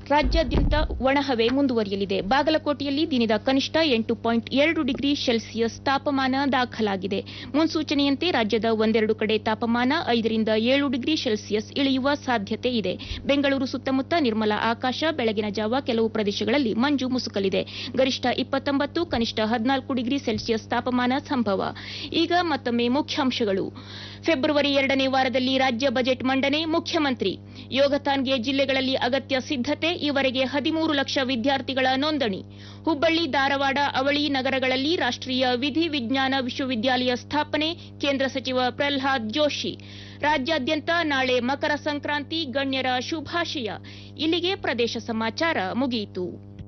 ರಾಜ್ಯಾದ್ಯಂತ ಒಣಹವೆ ಮುಂದುವರಿಯಲಿದೆ ಬಾಗಲಕೋಟೆಯಲ್ಲಿ ದಿನದ ಕನಿಷ್ಠ ಎಂಟು ಪಾಯಿಂಟ್ ಎರಡು ಡಿಗ್ರಿ ಸೆಲ್ಸಿಯಸ್ ತಾಪಮಾನ ದಾಖಲಾಗಿದೆ ಮುನ್ಸೂಚನೆಯಂತೆ ರಾಜ್ಯದ ಒಂದೆರಡು ಕಡೆ ತಾಪಮಾನ ಐದರಿಂದ ಏಳು ಡಿಗ್ರಿ ಸೆಲ್ಸಿಯಸ್ ಇಳಿಯುವ ಸಾಧ್ಯತೆ ಇದೆ ಬೆಂಗಳೂರು ಸುತ್ತಮುತ್ತ ನಿರ್ಮಲ ಆಕಾಶ ಬೆಳಗಿನ ಜಾವ ಕೆಲವು ಪ್ರದೇಶಗಳಲ್ಲಿ ಮಂಜು ಮುಸುಕಲಿದೆ ಗರಿಷ್ಠ ಇಪ್ಪತ್ತೊಂಬತ್ತು ಕನಿಷ್ಠ ಹದಿನಾಲ್ಕು ಡಿಗ್ರಿ ಸೆಲ್ಸಿಯಸ್ ತಾಪಮಾನ ಸಂಭವ ಈಗ ಮತ್ತೊಮ್ಮೆ ಮುಖ್ಯಾಂಶಗಳು ಫೆಬ್ರವರಿ ಎರಡನೇ ವಾರದಲ್ಲಿ ರಾಜ್ಯ ಬಜೆಟ್ ಮಂಡನೆ ಮುಖ್ಯಮಂತ್ರಿ ಯೋಗತಾನ್ಗೆ ಜಿಲ್ಲೆಗಳಲ್ಲಿ ಅಗತ್ಯ ಸಿದ್ಧತೆ ಈವರೆಗೆ ಹದಿಮೂರು ಲಕ್ಷ ವಿದ್ಯಾರ್ಥಿಗಳ ನೋಂದಣಿ ಹುಬ್ಬಳ್ಳಿ ಧಾರವಾಡ ಅವಳಿ ನಗರಗಳಲ್ಲಿ ರಾಷ್ಟ್ರೀಯ ವಿಧಿ ವಿಜ್ಞಾನ ವಿಶ್ವವಿದ್ಯಾಲಯ ಸ್ಥಾಪನೆ ಕೇಂದ್ರ ಸಚಿವ ಪ್ರಹ್ಲಾದ್ ಜೋಶಿ ರಾಜ್ಯಾದ್ಯಂತ ನಾಳೆ ಮಕರ ಸಂಕ್ರಾಂತಿ ಗಣ್ಯರ ಶುಭಾಶಯ ಇಲ್ಲಿಗೆ ಪ್ರದೇಶ ಸಮಾಚಾರ ಮುಗಿಯಿತು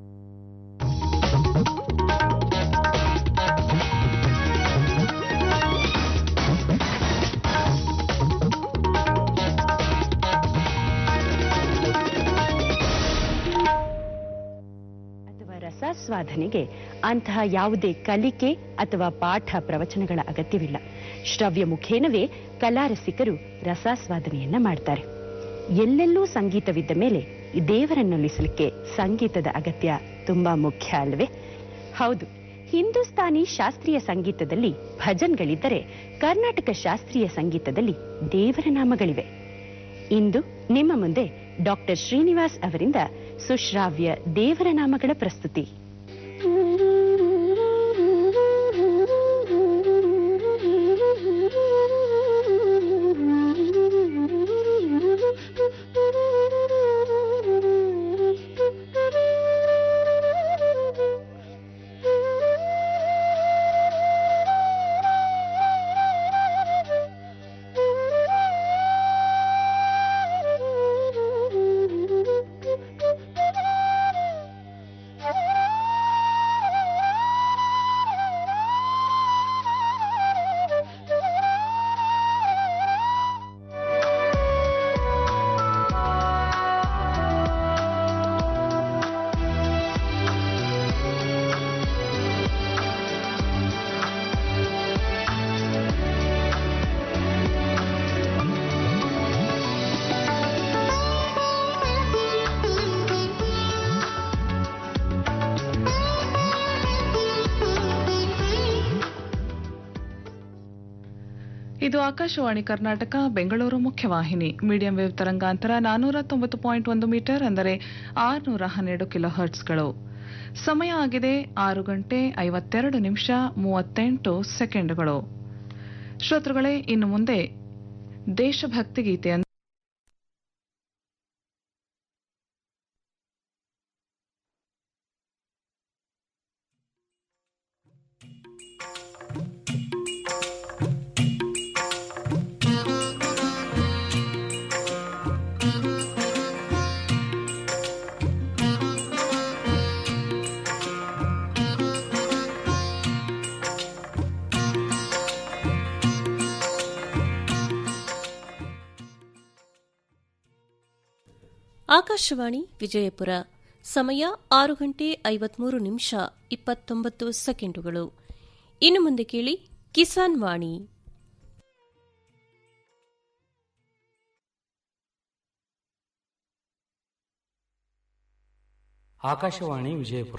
ಅಥವಾ ರಸಾಸ್ವಾದನೆಗೆ ಅಂತಹ ಯಾವುದೇ ಕಲಿಕೆ ಅಥವಾ ಪಾಠ ಪ್ರವಚನಗಳ ಅಗತ್ಯವಿಲ್ಲ ಶ್ರವ್ಯ ಮುಖೇನವೇ ಕಲಾರಸಿಕರು ರಸಾಸ್ವಾದನೆಯನ್ನ ಮಾಡ್ತಾರೆ ಎಲ್ಲೆಲ್ಲೂ ಸಂಗೀತವಿದ್ದ ಮೇಲೆ ದೇವರನ್ನೊಲಿಸಲಿಕ್ಕೆ ಸಂಗೀತದ ಅಗತ್ಯ ತುಂಬಾ ಮುಖ್ಯ ಅಲ್ವೇ ಹೌದು ಹಿಂದೂಸ್ತಾನಿ ಶಾಸ್ತ್ರೀಯ ಸಂಗೀತದಲ್ಲಿ ಭಜನ್ಗಳಿದ್ದರೆ ಕರ್ನಾಟಕ ಶಾಸ್ತ್ರೀಯ ಸಂಗೀತದಲ್ಲಿ ದೇವರ ನಾಮಗಳಿವೆ ಇಂದು ನಿಮ್ಮ ಮುಂದೆ ಡಾಕ್ಟರ್ ಶ್ರೀನಿವಾಸ್ ಅವರಿಂದ ಸುಶ್ರಾವ್ಯ ದೇವರ ನಾಮಗಳ ಪ್ರಸ್ತುತಿ ಇದು ಆಕಾಶವಾಣಿ ಕರ್ನಾಟಕ ಬೆಂಗಳೂರು ಮುಖ್ಯವಾಹಿನಿ ಮೀಡಿಯಂ ವೇವ್ ತರಂಗಾಂತರ ನಾನೂರ ತೊಂಬತ್ತು ಪಾಯಿಂಟ್ ಒಂದು ಮೀಟರ್ ಅಂದರೆ ಆರುನೂರ ಹನ್ನೆರಡು ಕಿಲೋ ಹರ್ಟ್ಸ್ಗಳು ಸಮಯ ಆಗಿದೆ ಆರು ಗಂಟೆ ಐವತ್ತೆರಡು ನಿಮಿಷ ಮೂವತ್ತೆಂಟು ಸೆಕೆಂಡ್ಗಳು ಶ್ರೋತೃಗಳೇ ಇನ್ನು ಮುಂದೆ ದೇಶಭಕ್ತಿ ಗೀತೆಯನ್ನು ಆಕಾಶವಾಣಿ ವಿಜಯಪುರ ಸಮಯ ಆರು ಗಂಟೆ ಐವತ್ಮೂರು ನಿಮಿಷ ಇಪ್ಪತ್ತೊಂಬತ್ತು ಸೆಕೆಂಡುಗಳು ಇನ್ನು ಮುಂದೆ ಕೇಳಿ ಕಿಸಾನ್ ವಾಣಿ ಆಕಾಶವಾಣಿ ವಿಜಯಪುರ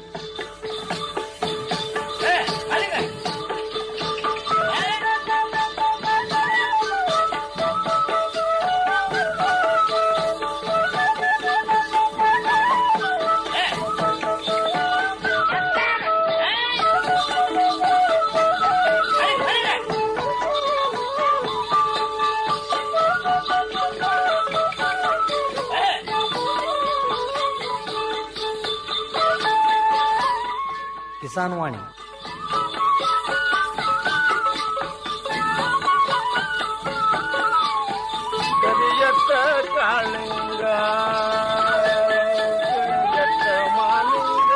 ಕಿಸಾನ್ ವಾಣಿ ಕರಿಯತ್ತ ಕಾಳಿಂಗ ಕರಿಯತ್ತ ಮಾಲಿಂಗ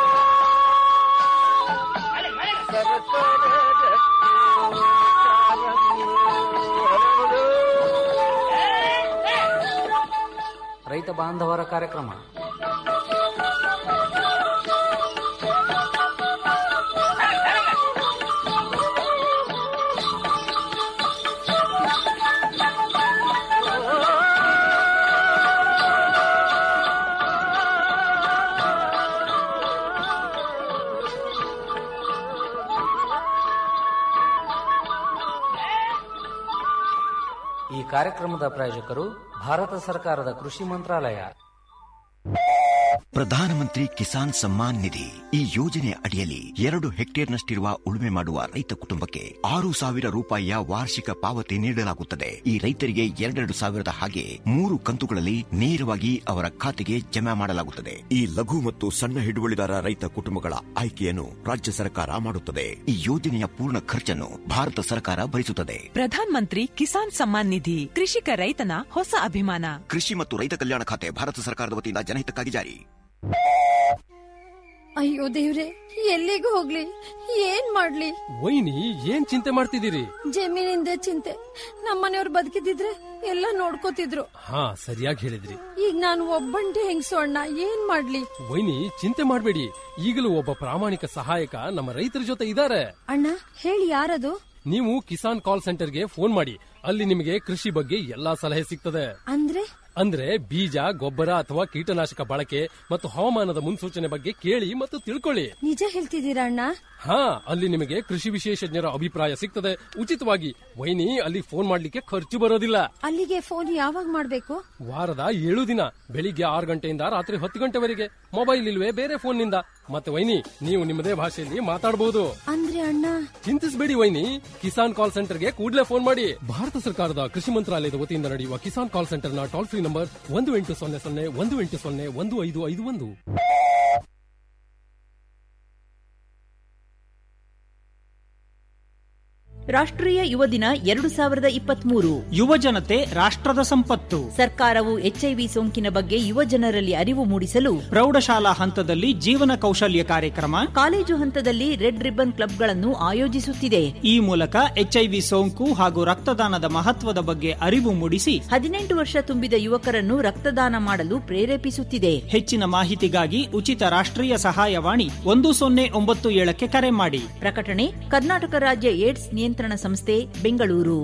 ಸರಸರ ರಕ್ತಿ ಕಾರಂಗಿ ಹರಡು. ರೈತ ಬಾಂಧವರ ಕಾರ್ಯಕ್ರಮ ಕಾರ್ಯಕ್ರಮದ ಪ್ರಾಯೋಜಕರು ಭಾರತ ಸರ್ಕಾರದ ಕೃಷಿ ಮಂತ್ರಾಲಯ ಪ್ರಧಾನಮಂತ್ರಿ ಕಿಸಾನ್ ಸಮ್ಮಾನ್ ನಿಧಿ ಈ ಯೋಜನೆಯ ಅಡಿಯಲ್ಲಿ ಎರಡು ಹೆಕ್ಟೇರ್ನಷ್ಟಿರುವ ಉಳುಮೆ ಮಾಡುವ ರೈತ ಕುಟುಂಬಕ್ಕೆ ಆರು ಸಾವಿರ ರೂಪಾಯಿಯ ವಾರ್ಷಿಕ ಪಾವತಿ ನೀಡಲಾಗುತ್ತದೆ ಈ ರೈತರಿಗೆ ಎರಡೆರಡು ಸಾವಿರದ ಹಾಗೆ ಮೂರು ಕಂತುಗಳಲ್ಲಿ ನೇರವಾಗಿ ಅವರ ಖಾತೆಗೆ ಜಮಾ ಮಾಡಲಾಗುತ್ತದೆ ಈ ಲಘು ಮತ್ತು ಸಣ್ಣ ಹಿಡುವಳಿದಾರ ರೈತ ಕುಟುಂಬಗಳ ಆಯ್ಕೆಯನ್ನು ರಾಜ್ಯ ಸರ್ಕಾರ ಮಾಡುತ್ತದೆ ಈ ಯೋಜನೆಯ ಪೂರ್ಣ ಖರ್ಚನ್ನು ಭಾರತ ಸರ್ಕಾರ ಭರಿಸುತ್ತದೆ ಪ್ರಧಾನ್ ಮಂತ್ರಿ ಕಿಸಾನ್ ಸಮ್ಮಾನ್ ನಿಧಿ ಕೃಷಿಕ ರೈತನ ಹೊಸ ಅಭಿಮಾನ ಕೃಷಿ ಮತ್ತು ರೈತ ಕಲ್ಯಾಣ ಖಾತೆ ಭಾರತ ಸರ್ಕಾರದ ವತಿಯಿಂದ ಜನಹಿತಕ್ಕಾಗಿ ಜಾರಿ ಅಯ್ಯೋ ದೇವ್ರೆ ಎಲ್ಲಿಗೆ ಹೋಗ್ಲಿ ಏನ್ ಮಾಡ್ಲಿ ವೈನಿ ಏನ್ ಚಿಂತೆ ಮಾಡ್ತಿದ್ದೀರಿ ಜಮೀನಿಂದ ಚಿಂತೆ ನಮ್ಮನೆಯವ್ರು ಬದುಕಿದಿದ್ರೆ ಎಲ್ಲ ನೋಡ್ಕೋತಿದ್ರು ಹಾ ಸರಿಯಾಗಿ ಹೇಳಿದ್ರಿ ಈಗ ನಾನು ಒಬ್ಬಂಟಿ ಹೆಂಗ್ಸು ಅಣ್ಣ ಏನ್ ಮಾಡ್ಲಿ ವೈನಿ ಚಿಂತೆ ಮಾಡ್ಬೇಡಿ ಈಗಲೂ ಒಬ್ಬ ಪ್ರಾಮಾಣಿಕ ಸಹಾಯಕ ನಮ್ಮ ರೈತರ ಜೊತೆ ಇದ್ದಾರೆ ಅಣ್ಣ ಹೇಳಿ ಯಾರದು ನೀವು ಕಿಸಾನ್ ಕಾಲ್ ಸೆಂಟರ್ಗೆ ಫೋನ್ ಮಾಡಿ ಅಲ್ಲಿ ನಿಮಗೆ ಕೃಷಿ ಬಗ್ಗೆ ಎಲ್ಲಾ ಸಲಹೆ ಸಿಗ್ತದೆ ಅಂದ್ರೆ ಅಂದ್ರೆ ಬೀಜ ಗೊಬ್ಬರ ಅಥವಾ ಕೀಟನಾಶಕ ಬಳಕೆ ಮತ್ತು ಹವಾಮಾನದ ಮುನ್ಸೂಚನೆ ಬಗ್ಗೆ ಕೇಳಿ ಮತ್ತು ತಿಳ್ಕೊಳ್ಳಿ ನಿಜ ಹೇಳ್ತಿದ್ದೀರಾ ಅಣ್ಣ ಹಾ ಅಲ್ಲಿ ನಿಮಗೆ ಕೃಷಿ ವಿಶೇಷಜ್ಞರ ಅಭಿಪ್ರಾಯ ಸಿಗ್ತದೆ ಉಚಿತವಾಗಿ ವೈನಿ ಅಲ್ಲಿ ಫೋನ್ ಮಾಡ್ಲಿಕ್ಕೆ ಖರ್ಚು ಬರೋದಿಲ್ಲ ಅಲ್ಲಿಗೆ ಫೋನ್ ಯಾವಾಗ ಮಾಡ್ಬೇಕು ವಾರದ ಏಳು ದಿನ ಬೆಳಿಗ್ಗೆ ಆರು ಗಂಟೆಯಿಂದ ರಾತ್ರಿ ಹತ್ತು ಗಂಟೆವರೆಗೆ ಮೊಬೈಲ್ ಇಲ್ವೇ ಬೇರೆ ಫೋನ್ ನಿಂದ ಮತ್ತೆ ವೈನಿ ನೀವು ನಿಮ್ಮದೇ ಭಾಷೆಯಲ್ಲಿ ಮಾತಾಡಬಹುದು ಅಂದ್ರೆ ಅಣ್ಣ ಚಿಂತಿಸಬೇಡಿ ವೈನಿ ಕಿಸಾನ್ ಕಾಲ್ ಸೆಂಟರ್ಗೆ ಕೂಡಲೇ ಫೋನ್ ಮಾಡಿ ಭಾರತ ಸರ್ಕಾರದ ಕೃಷಿ ಮಂತ್ರಾಲಯದ ವತಿಯಿಂದ ನಡೆಯುವ ಕಿಸಾನ್ ಕಾಲ್ ಸೆಂಟರ್ನ ಟೋಲ್ ಫ್ರೀ ನಂಬರ್ ಒಂದು ಎಂಟು ಸೊನ್ನೆ ಸೊನ್ನೆ ಒಂದು ಎಂಟು ಸೊನ್ನೆ ಒಂದು ಐದು ಐದು ಒಂದು ರಾಷ್ಟ್ರೀಯ ಯುವ ದಿನ ಎರಡು ಸಾವಿರದ ಇಪ್ಪತ್ಮೂರು ಯುವ ಜನತೆ ರಾಷ್ಟ್ರದ ಸಂಪತ್ತು ಸರ್ಕಾರವು ಎಚ್ಐವಿ ಸೋಂಕಿನ ಬಗ್ಗೆ ಯುವ ಜನರಲ್ಲಿ ಅರಿವು ಮೂಡಿಸಲು ಪ್ರೌಢಶಾಲಾ ಹಂತದಲ್ಲಿ ಜೀವನ ಕೌಶಲ್ಯ ಕಾರ್ಯಕ್ರಮ ಕಾಲೇಜು ಹಂತದಲ್ಲಿ ರೆಡ್ ರಿಬ್ಬನ್ ಕ್ಲಬ್ಗಳನ್ನು ಆಯೋಜಿಸುತ್ತಿದೆ ಈ ಮೂಲಕ ಎಚ್ಐವಿ ಸೋಂಕು ಹಾಗೂ ರಕ್ತದಾನದ ಮಹತ್ವದ ಬಗ್ಗೆ ಅರಿವು ಮೂಡಿಸಿ ಹದಿನೆಂಟು ವರ್ಷ ತುಂಬಿದ ಯುವಕರನ್ನು ರಕ್ತದಾನ ಮಾಡಲು ಪ್ರೇರೇಪಿಸುತ್ತಿದೆ ಹೆಚ್ಚಿನ ಮಾಹಿತಿಗಾಗಿ ಉಚಿತ ರಾಷ್ಟ್ರೀಯ ಸಹಾಯವಾಣಿ ಒಂದು ಸೊನ್ನೆ ಒಂಬತ್ತು ಏಳಕ್ಕೆ ಕರೆ ಮಾಡಿ ಪ್ರಕಟಣೆ ಕರ್ನಾಟಕ ರಾಜ್ಯ ಏಡ್ಸ್ ನಿಯಂತ್ರಣ ಸಂಸ್ಥೆ ಬೆಂಗಳೂರು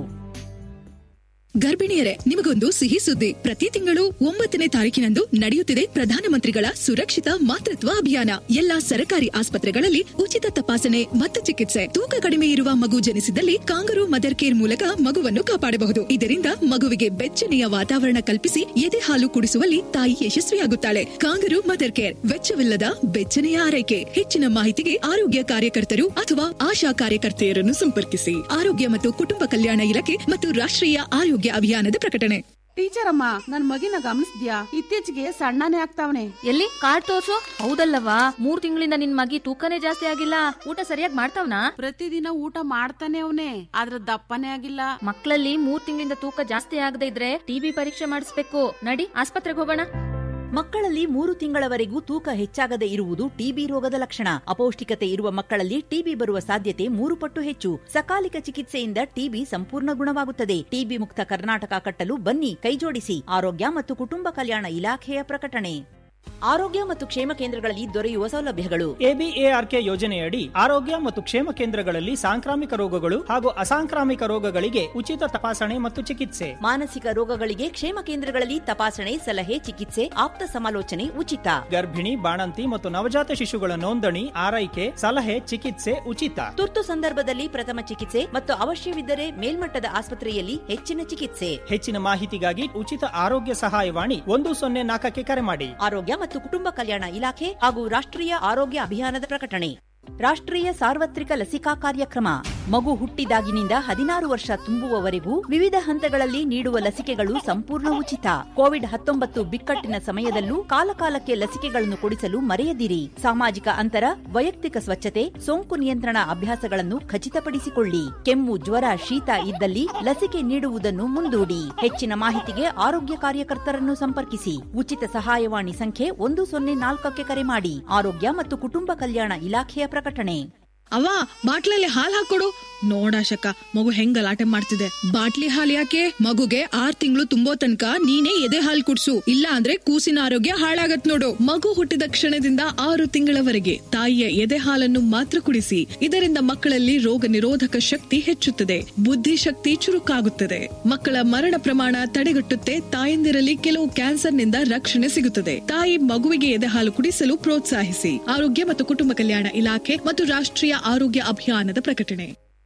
ಗರ್ಭಿಣಿಯರೇ ನಿಮಗೊಂದು ಸಿಹಿ ಸುದ್ದಿ ಪ್ರತಿ ತಿಂಗಳು ಒಂಬತ್ತನೇ ತಾರೀಕಿನಂದು ನಡೆಯುತ್ತಿದೆ ಪ್ರಧಾನಮಂತ್ರಿಗಳ ಸುರಕ್ಷಿತ ಮಾತೃತ್ವ ಅಭಿಯಾನ ಎಲ್ಲಾ ಸರ್ಕಾರಿ ಆಸ್ಪತ್ರೆಗಳಲ್ಲಿ ಉಚಿತ ತಪಾಸಣೆ ಮತ್ತು ಚಿಕಿತ್ಸೆ ತೂಕ ಕಡಿಮೆ ಇರುವ ಮಗು ಜನಿಸಿದಲ್ಲಿ ಕಾಂಗರು ಮದರ್ ಕೇರ್ ಮೂಲಕ ಮಗುವನ್ನು ಕಾಪಾಡಬಹುದು ಇದರಿಂದ ಮಗುವಿಗೆ ಬೆಚ್ಚನೆಯ ವಾತಾವರಣ ಕಲ್ಪಿಸಿ ಎದೆ ಹಾಲು ಕುಡಿಸುವಲ್ಲಿ ತಾಯಿ ಯಶಸ್ವಿಯಾಗುತ್ತಾಳೆ ಕಾಂಗರು ಮದರ್ ಕೇರ್ ವೆಚ್ಚವಿಲ್ಲದ ಬೆಚ್ಚನೆಯ ಆರೈಕೆ ಹೆಚ್ಚಿನ ಮಾಹಿತಿಗೆ ಆರೋಗ್ಯ ಕಾರ್ಯಕರ್ತರು ಅಥವಾ ಆಶಾ ಕಾರ್ಯಕರ್ತೆಯರನ್ನು ಸಂಪರ್ಕಿಸಿ ಆರೋಗ್ಯ ಮತ್ತು ಕುಟುಂಬ ಕಲ್ಯಾಣ ಇಲಾಖೆ ಮತ್ತು ರಾಷ್ಟ್ರೀಯ ಆರೋಗ್ಯ ಅಭಿಯಾನದ ಪ್ರಕಟಣೆ ಟೀಚರ್ ಅಮ್ಮ ನನ್ ಮಗಿನ ಗಮನಿಸ್ದ್ಯಾ ಇತ್ತೀಚೆಗೆ ಸಣ್ಣನೇ ಆಗ್ತಾವನೆ ಎಲ್ಲಿ ಕಾರ್ಡ್ ತೋರ್ಸು ಹೌದಲ್ಲವಾ ಮೂರ್ ತಿಂಗಳಿಂದ ನಿನ್ ಮಗಿ ತೂಕನೇ ಜಾಸ್ತಿ ಆಗಿಲ್ಲ ಊಟ ಸರಿಯಾಗಿ ಮಾಡ್ತಾವ್ನಾ ಪ್ರತಿದಿನ ಊಟ ಮಾಡ್ತಾನೆ ಅವನೇ ಆದ್ರ ದಪ್ಪನೇ ಆಗಿಲ್ಲ ಮಕ್ಕಳಲ್ಲಿ ಮೂರ್ ತಿಂಗಳಿಂದ ತೂಕ ಜಾಸ್ತಿ ಆಗದೆ ಇದ್ರೆ ಟಿಬಿ ಪರೀಕ್ಷೆ ಮಾಡಿಸ್ಬೇಕು ನಡಿ ಆಸ್ಪತ್ರೆಗೆ ಹೋಗೋಣ ಮಕ್ಕಳಲ್ಲಿ ಮೂರು ತಿಂಗಳವರೆಗೂ ತೂಕ ಹೆಚ್ಚಾಗದೆ ಇರುವುದು ಟಿಬಿ ರೋಗದ ಲಕ್ಷಣ ಅಪೌಷ್ಟಿಕತೆ ಇರುವ ಮಕ್ಕಳಲ್ಲಿ ಟಿಬಿ ಬರುವ ಸಾಧ್ಯತೆ ಮೂರು ಪಟ್ಟು ಹೆಚ್ಚು ಸಕಾಲಿಕ ಚಿಕಿತ್ಸೆಯಿಂದ ಟಿಬಿ ಸಂಪೂರ್ಣ ಗುಣವಾಗುತ್ತದೆ ಟಿಬಿ ಮುಕ್ತ ಕರ್ನಾಟಕ ಕಟ್ಟಲು ಬನ್ನಿ ಕೈಜೋಡಿಸಿ ಆರೋಗ್ಯ ಮತ್ತು ಕುಟುಂಬ ಕಲ್ಯಾಣ ಇಲಾಖೆಯ ಪ್ರಕಟಣೆ ಆರೋಗ್ಯ ಮತ್ತು ಕ್ಷೇಮ ಕೇಂದ್ರಗಳಲ್ಲಿ ದೊರೆಯುವ ಸೌಲಭ್ಯಗಳು ಎಬಿಎಆರ್ಕೆ ಯೋಜನೆಯಡಿ ಆರೋಗ್ಯ ಮತ್ತು ಕ್ಷೇಮ ಕೇಂದ್ರಗಳಲ್ಲಿ ಸಾಂಕ್ರಾಮಿಕ ರೋಗಗಳು ಹಾಗೂ ಅಸಾಂಕ್ರಾಮಿಕ ರೋಗಗಳಿಗೆ ಉಚಿತ ತಪಾಸಣೆ ಮತ್ತು ಚಿಕಿತ್ಸೆ ಮಾನಸಿಕ ರೋಗಗಳಿಗೆ ಕ್ಷೇಮ ಕೇಂದ್ರಗಳಲ್ಲಿ ತಪಾಸಣೆ ಸಲಹೆ ಚಿಕಿತ್ಸೆ ಆಪ್ತ ಸಮಾಲೋಚನೆ ಉಚಿತ ಗರ್ಭಿಣಿ ಬಾಣಂತಿ ಮತ್ತು ನವಜಾತ ಶಿಶುಗಳ ನೋಂದಣಿ ಆರೈಕೆ ಸಲಹೆ ಚಿಕಿತ್ಸೆ ಉಚಿತ ತುರ್ತು ಸಂದರ್ಭದಲ್ಲಿ ಪ್ರಥಮ ಚಿಕಿತ್ಸೆ ಮತ್ತು ಅವಶ್ಯವಿದ್ದರೆ ಮೇಲ್ಮಟ್ಟದ ಆಸ್ಪತ್ರೆಯಲ್ಲಿ ಹೆಚ್ಚಿನ ಚಿಕಿತ್ಸೆ ಹೆಚ್ಚಿನ ಮಾಹಿತಿಗಾಗಿ ಉಚಿತ ಆರೋಗ್ಯ ಸಹಾಯವಾಣಿ ಒಂದು ಸೊನ್ನೆ ನಾಲ್ಕಕ್ಕೆ ಕರೆ ಮಾಡಿ ಆರೋಗ್ಯ ಮತ್ತು ಕುಟುಂಬ ಕಲ್ಯಾಣ ಇಲಾಖೆ ಹಾಗೂ ರಾಷ್ಟ್ರೀಯ ಆರೋಗ್ಯ ಅಭಿಯಾನದ ಪ್ರಕಟಣೆ ರಾಷ್ಟ್ರೀಯ ಸಾರ್ವತ್ರಿಕ ಲಸಿಕಾ ಕಾರ್ಯಕ್ರಮ ಮಗು ಹುಟ್ಟಿದಾಗಿನಿಂದ ಹದಿನಾರು ವರ್ಷ ತುಂಬುವವರೆಗೂ ವಿವಿಧ ಹಂತಗಳಲ್ಲಿ ನೀಡುವ ಲಸಿಕೆಗಳು ಸಂಪೂರ್ಣ ಉಚಿತ ಕೋವಿಡ್ ಹತ್ತೊಂಬತ್ತು ಬಿಕ್ಕಟ್ಟಿನ ಸಮಯದಲ್ಲೂ ಕಾಲಕಾಲಕ್ಕೆ ಲಸಿಕೆಗಳನ್ನು ಕೊಡಿಸಲು ಮರೆಯದಿರಿ ಸಾಮಾಜಿಕ ಅಂತರ ವೈಯಕ್ತಿಕ ಸ್ವಚ್ಛತೆ ಸೋಂಕು ನಿಯಂತ್ರಣ ಅಭ್ಯಾಸಗಳನ್ನು ಖಚಿತಪಡಿಸಿಕೊಳ್ಳಿ ಕೆಮ್ಮು ಜ್ವರ ಶೀತ ಇದ್ದಲ್ಲಿ ಲಸಿಕೆ ನೀಡುವುದನ್ನು ಮುಂದೂಡಿ ಹೆಚ್ಚಿನ ಮಾಹಿತಿಗೆ ಆರೋಗ್ಯ ಕಾರ್ಯಕರ್ತರನ್ನು ಸಂಪರ್ಕಿಸಿ ಉಚಿತ ಸಹಾಯವಾಣಿ ಸಂಖ್ಯೆ ಒಂದು ಸೊನ್ನೆ ನಾಲ್ಕಕ್ಕೆ ಕರೆ ಮಾಡಿ ಆರೋಗ್ಯ ಮತ್ತು ಕುಟುಂಬ ಕಲ್ಯಾಣ ಇಲಾಖೆಯ ಪ್ರಕಟಣೆ ಅವ ಬಾಟ್ಲಲ್ಲಿ ಹಾಲ್ ಹಾಕೊಡು ನೋಡಾಶಕ ಮಗು ಹೆಂಗ್ ಗಲಾಟೆ ಮಾಡ್ತಿದೆ ಬಾಟ್ಲಿ ಹಾಲ್ ಯಾಕೆ ಮಗುಗೆ ಆರ್ ತಿಂಗಳು ತುಂಬೋ ತನಕ ನೀನೇ ಎದೆ ಹಾಲ್ ಕುಡ್ಸು ಇಲ್ಲ ಅಂದ್ರೆ ಕೂಸಿನ ಆರೋಗ್ಯ ಹಾಳಾಗತ್ ನೋಡು ಮಗು ಹುಟ್ಟಿದ ಕ್ಷಣದಿಂದ ಆರು ತಿಂಗಳವರೆಗೆ ತಾಯಿಯ ಎದೆ ಹಾಲನ್ನು ಮಾತ್ರ ಕುಡಿಸಿ ಇದರಿಂದ ಮಕ್ಕಳಲ್ಲಿ ರೋಗ ನಿರೋಧಕ ಶಕ್ತಿ ಹೆಚ್ಚುತ್ತದೆ ಬುದ್ಧಿಶಕ್ತಿ ಚುರುಕಾಗುತ್ತದೆ ಮಕ್ಕಳ ಮರಣ ಪ್ರಮಾಣ ತಡೆಗಟ್ಟುತ್ತೆ ತಾಯಂದಿರಲ್ಲಿ ಕೆಲವು ಕ್ಯಾನ್ಸರ್ನಿಂದ ರಕ್ಷಣೆ ಸಿಗುತ್ತದೆ ತಾಯಿ ಮಗುವಿಗೆ ಎದೆ ಹಾಲು ಕುಡಿಸಲು ಪ್ರೋತ್ಸಾಹಿಸಿ ಆರೋಗ್ಯ ಮತ್ತು ಕುಟುಂಬ ಕಲ್ಯಾಣ ಇಲಾಖೆ ಮತ್ತು ರಾಷ್ಟ್ರೀಯ ಆರೋಗ್ಯ ಅಭಿಯಾನದ ಪ್ರಕಟಣೆ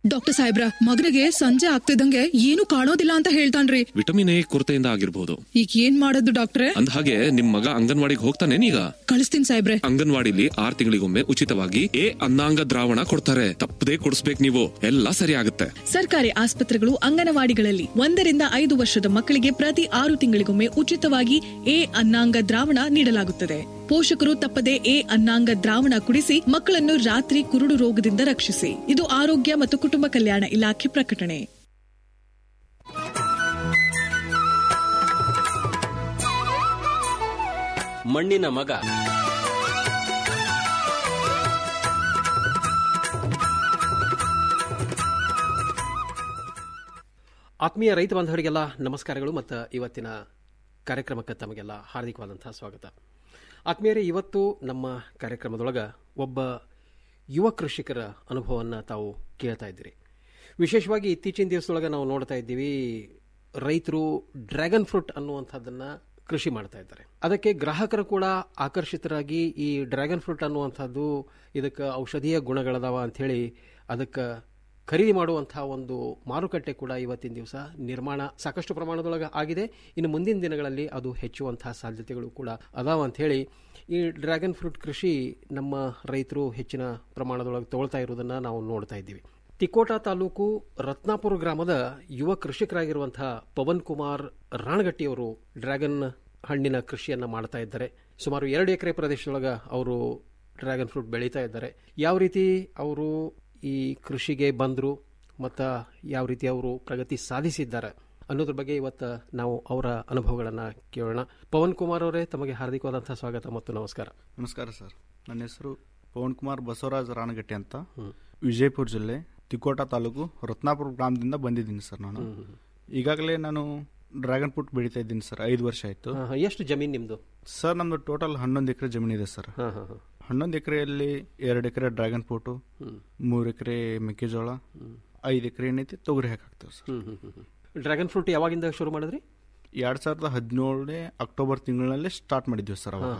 ಡಾಕ್ಟರ್ ಸಾಹೇಬ್ರ ಮಗನಿಗೆ ಸಂಜೆ ಆಗ್ತಿದಂಗೆ ಏನು ಕಾಣೋದಿಲ್ಲ ಅಂತ ಹೇಳ್ತಾನ್ರಿ ವಿಟಮಿನ್ ಎ ಕೊರತೆಯಿಂದ ಆಗಿರ್ಬೋದು ಈಗ ಏನ್ ಮಾಡೋದು ಡಾಕ್ಟ್ರೆ ಅಂದ ಹಾಗೆ ನಿಮ್ ಮಗ ಅಂಗನವಾಡಿಗೆ ಹೋಗ್ತಾನೇನೀಗ ಕಳಿಸ್ತೀನಿ ಸಾಹೇಬ್ರೆ ಅಂಗನವಾಡಿಲಿ ಆರ್ ತಿಂಗಳಿಗೊಮ್ಮೆ ಉಚಿತವಾಗಿ ಎ ಅನ್ನಾಂಗ ದ್ರಾವಣ ಕೊಡ್ತಾರೆ ತಪ್ಪದೇ ಕೊಡಿಸ್ಬೇಕು ನೀವು ಎಲ್ಲ ಸರಿ ಆಗುತ್ತೆ ಸರ್ಕಾರಿ ಆಸ್ಪತ್ರೆಗಳು ಅಂಗನವಾಡಿಗಳಲ್ಲಿ ಒಂದರಿಂದ ಐದು ವರ್ಷದ ಮಕ್ಕಳಿಗೆ ಪ್ರತಿ ಆರು ತಿಂಗಳಿಗೊಮ್ಮೆ ಉಚಿತವಾಗಿ ಎ ಅನ್ನಾಂಗ ದ್ರಾವಣ ನೀಡಲಾಗುತ್ತದೆ ಪೋಷಕರು ತಪ್ಪದೆ ಎ ಅನ್ನಾಂಗ ದ್ರಾವಣ ಕುಡಿಸಿ ಮಕ್ಕಳನ್ನು ರಾತ್ರಿ ಕುರುಡು ರೋಗದಿಂದ ರಕ್ಷಿಸಿ ಇದು ಆರೋಗ್ಯ ಮತ್ತು ಕುಟುಂಬ ಕಲ್ಯಾಣ ಇಲಾಖೆ ಪ್ರಕಟಣೆ ಮಣ್ಣಿನ ಮಗ ಆತ್ಮೀಯ ರೈತ ಬಾಂಧವರಿಗೆಲ್ಲ ನಮಸ್ಕಾರಗಳು ಮತ್ತು ಇವತ್ತಿನ ಕಾರ್ಯಕ್ರಮಕ್ಕೆ ತಮಗೆಲ್ಲ ಹಾರ್ದಿಕವಾದಂಥ ಸ್ವಾಗತ ಆತ್ಮೀಯರೇ ಇವತ್ತು ನಮ್ಮ ಕಾರ್ಯಕ್ರಮದೊಳಗೆ ಒಬ್ಬ ಯುವ ಕೃಷಿಕರ ಅನುಭವವನ್ನು ತಾವು ಕೇಳ್ತಾ ಇದ್ದೀರಿ ವಿಶೇಷವಾಗಿ ಇತ್ತೀಚಿನ ದಿವಸದೊಳಗೆ ನಾವು ನೋಡ್ತಾ ಇದ್ದೀವಿ ರೈತರು ಡ್ರ್ಯಾಗನ್ ಫ್ರೂಟ್ ಅನ್ನುವಂಥದ್ದನ್ನು ಕೃಷಿ ಮಾಡ್ತಾ ಇದ್ದಾರೆ ಅದಕ್ಕೆ ಗ್ರಾಹಕರು ಕೂಡ ಆಕರ್ಷಿತರಾಗಿ ಈ ಡ್ರ್ಯಾಗನ್ ಫ್ರೂಟ್ ಅನ್ನುವಂಥದ್ದು ಇದಕ್ಕೆ ಔಷಧೀಯ ಗುಣಗಳದಾವ ಅಂಥೇಳಿ ಅದಕ್ಕೆ ಖರೀದಿ ಮಾಡುವಂತಹ ಒಂದು ಮಾರುಕಟ್ಟೆ ಕೂಡ ಇವತ್ತಿನ ದಿವಸ ನಿರ್ಮಾಣ ಸಾಕಷ್ಟು ಪ್ರಮಾಣದೊಳಗೆ ಆಗಿದೆ ಇನ್ನು ಮುಂದಿನ ದಿನಗಳಲ್ಲಿ ಅದು ಹೆಚ್ಚುವಂತಹ ಸಾಧ್ಯತೆಗಳು ಕೂಡ ಅದಾವ ಅಂಥೇಳಿ ಈ ಡ್ರ್ಯಾಗನ್ ಫ್ರೂಟ್ ಕೃಷಿ ನಮ್ಮ ರೈತರು ಹೆಚ್ಚಿನ ಪ್ರಮಾಣದೊಳಗೆ ತಗೊಳ್ತಾ ಇರೋದನ್ನು ನಾವು ನೋಡ್ತಾ ಇದ್ದೀವಿ ತಿಕೋಟ ತಾಲೂಕು ರತ್ನಾಪುರ ಗ್ರಾಮದ ಯುವ ಕೃಷಿಕರಾಗಿರುವಂತಹ ಪವನ್ ಕುಮಾರ್ ರಾಣಗಟ್ಟಿಯವರು ಡ್ರ್ಯಾಗನ್ ಹಣ್ಣಿನ ಕೃಷಿಯನ್ನ ಮಾಡ್ತಾ ಇದ್ದಾರೆ ಸುಮಾರು ಎರಡು ಎಕರೆ ಪ್ರದೇಶದೊಳಗೆ ಅವರು ಡ್ರ್ಯಾಗನ್ ಫ್ರೂಟ್ ಬೆಳೀತಾ ಇದ್ದಾರೆ ಯಾವ ರೀತಿ ಅವರು ಈ ಕೃಷಿಗೆ ಬಂದರು ಮತ್ತು ಯಾವ ರೀತಿ ಅವರು ಪ್ರಗತಿ ಸಾಧಿಸಿದ್ದಾರೆ ಅನ್ನೋದ್ರ ಬಗ್ಗೆ ಇವತ್ತು ನಾವು ಅವರ ಅನುಭವಗಳನ್ನು ಕೇಳೋಣ ಪವನ್ ಕುಮಾರ್ ಅವರೇ ತಮಗೆ ಹಾರ್ದಿಕವಾದಂತಹ ಸ್ವಾಗತ ಮತ್ತು ನಮಸ್ಕಾರ ನಮಸ್ಕಾರ ಸರ್ ನನ್ನ ಹೆಸರು ಪವನ್ ಕುಮಾರ್ ಬಸವರಾಜ್ ರಾಣಗಟ್ಟಿ ಅಂತ ವಿಜಯಪುರ ಜಿಲ್ಲೆ ತಿಕೋಟ ತಾಲೂಕು ರತ್ನಾಪುರ ಗ್ರಾಮದಿಂದ ಬಂದಿದ್ದೀನಿ ಸರ್ ನಾನು ಈಗಾಗಲೇ ನಾನು ಡ್ರ್ಯಾಗನ್ ಫ್ರೂಟ್ ಬೆಳೀತಾ ಇದ್ದೀನಿ ಸರ್ ಐದು ವರ್ಷ ಆಯಿತು ಎಷ್ಟು ಜಮೀನು ನಿಮ್ಮದು ಸರ್ ನಮ್ದು ಟೋಟಲ್ ಹನ್ನೊಂದು ಎಕರೆ ಜಮೀನಿದೆ ಸರ್ ಹನ್ನೊಂದು ಎಕರೆಯಲ್ಲಿ ಎರಡು ಎಕರೆ ಡ್ರ್ಯಾಗನ್ ಫ್ರೂಟು ಮೂರು ಎಕರೆ ಮೆಕ್ಕೆಜೋಳ ಐದು ಎಕರೆ ಏನೈತಿ ತೊಗರಿ ಹಾಕಾಕ್ತೇವೆ ಸರ್ ಡ್ರ್ಯಾಗನ್ ಫ್ರೂಟ್ ಯಾವಾಗಿಂದ ಶುರು ಮಾಡಿದ್ರಿ ಎರಡು ಸಾವಿರದ ಹದಿನೇಳನೇ ಅಕ್ಟೋಬರ್ ತಿಂಗಳಲ್ಲಿ ಸ್ಟಾರ್ಟ್ ಮಾಡಿದ್ವಿ ಸರ್ ಅವಾಗ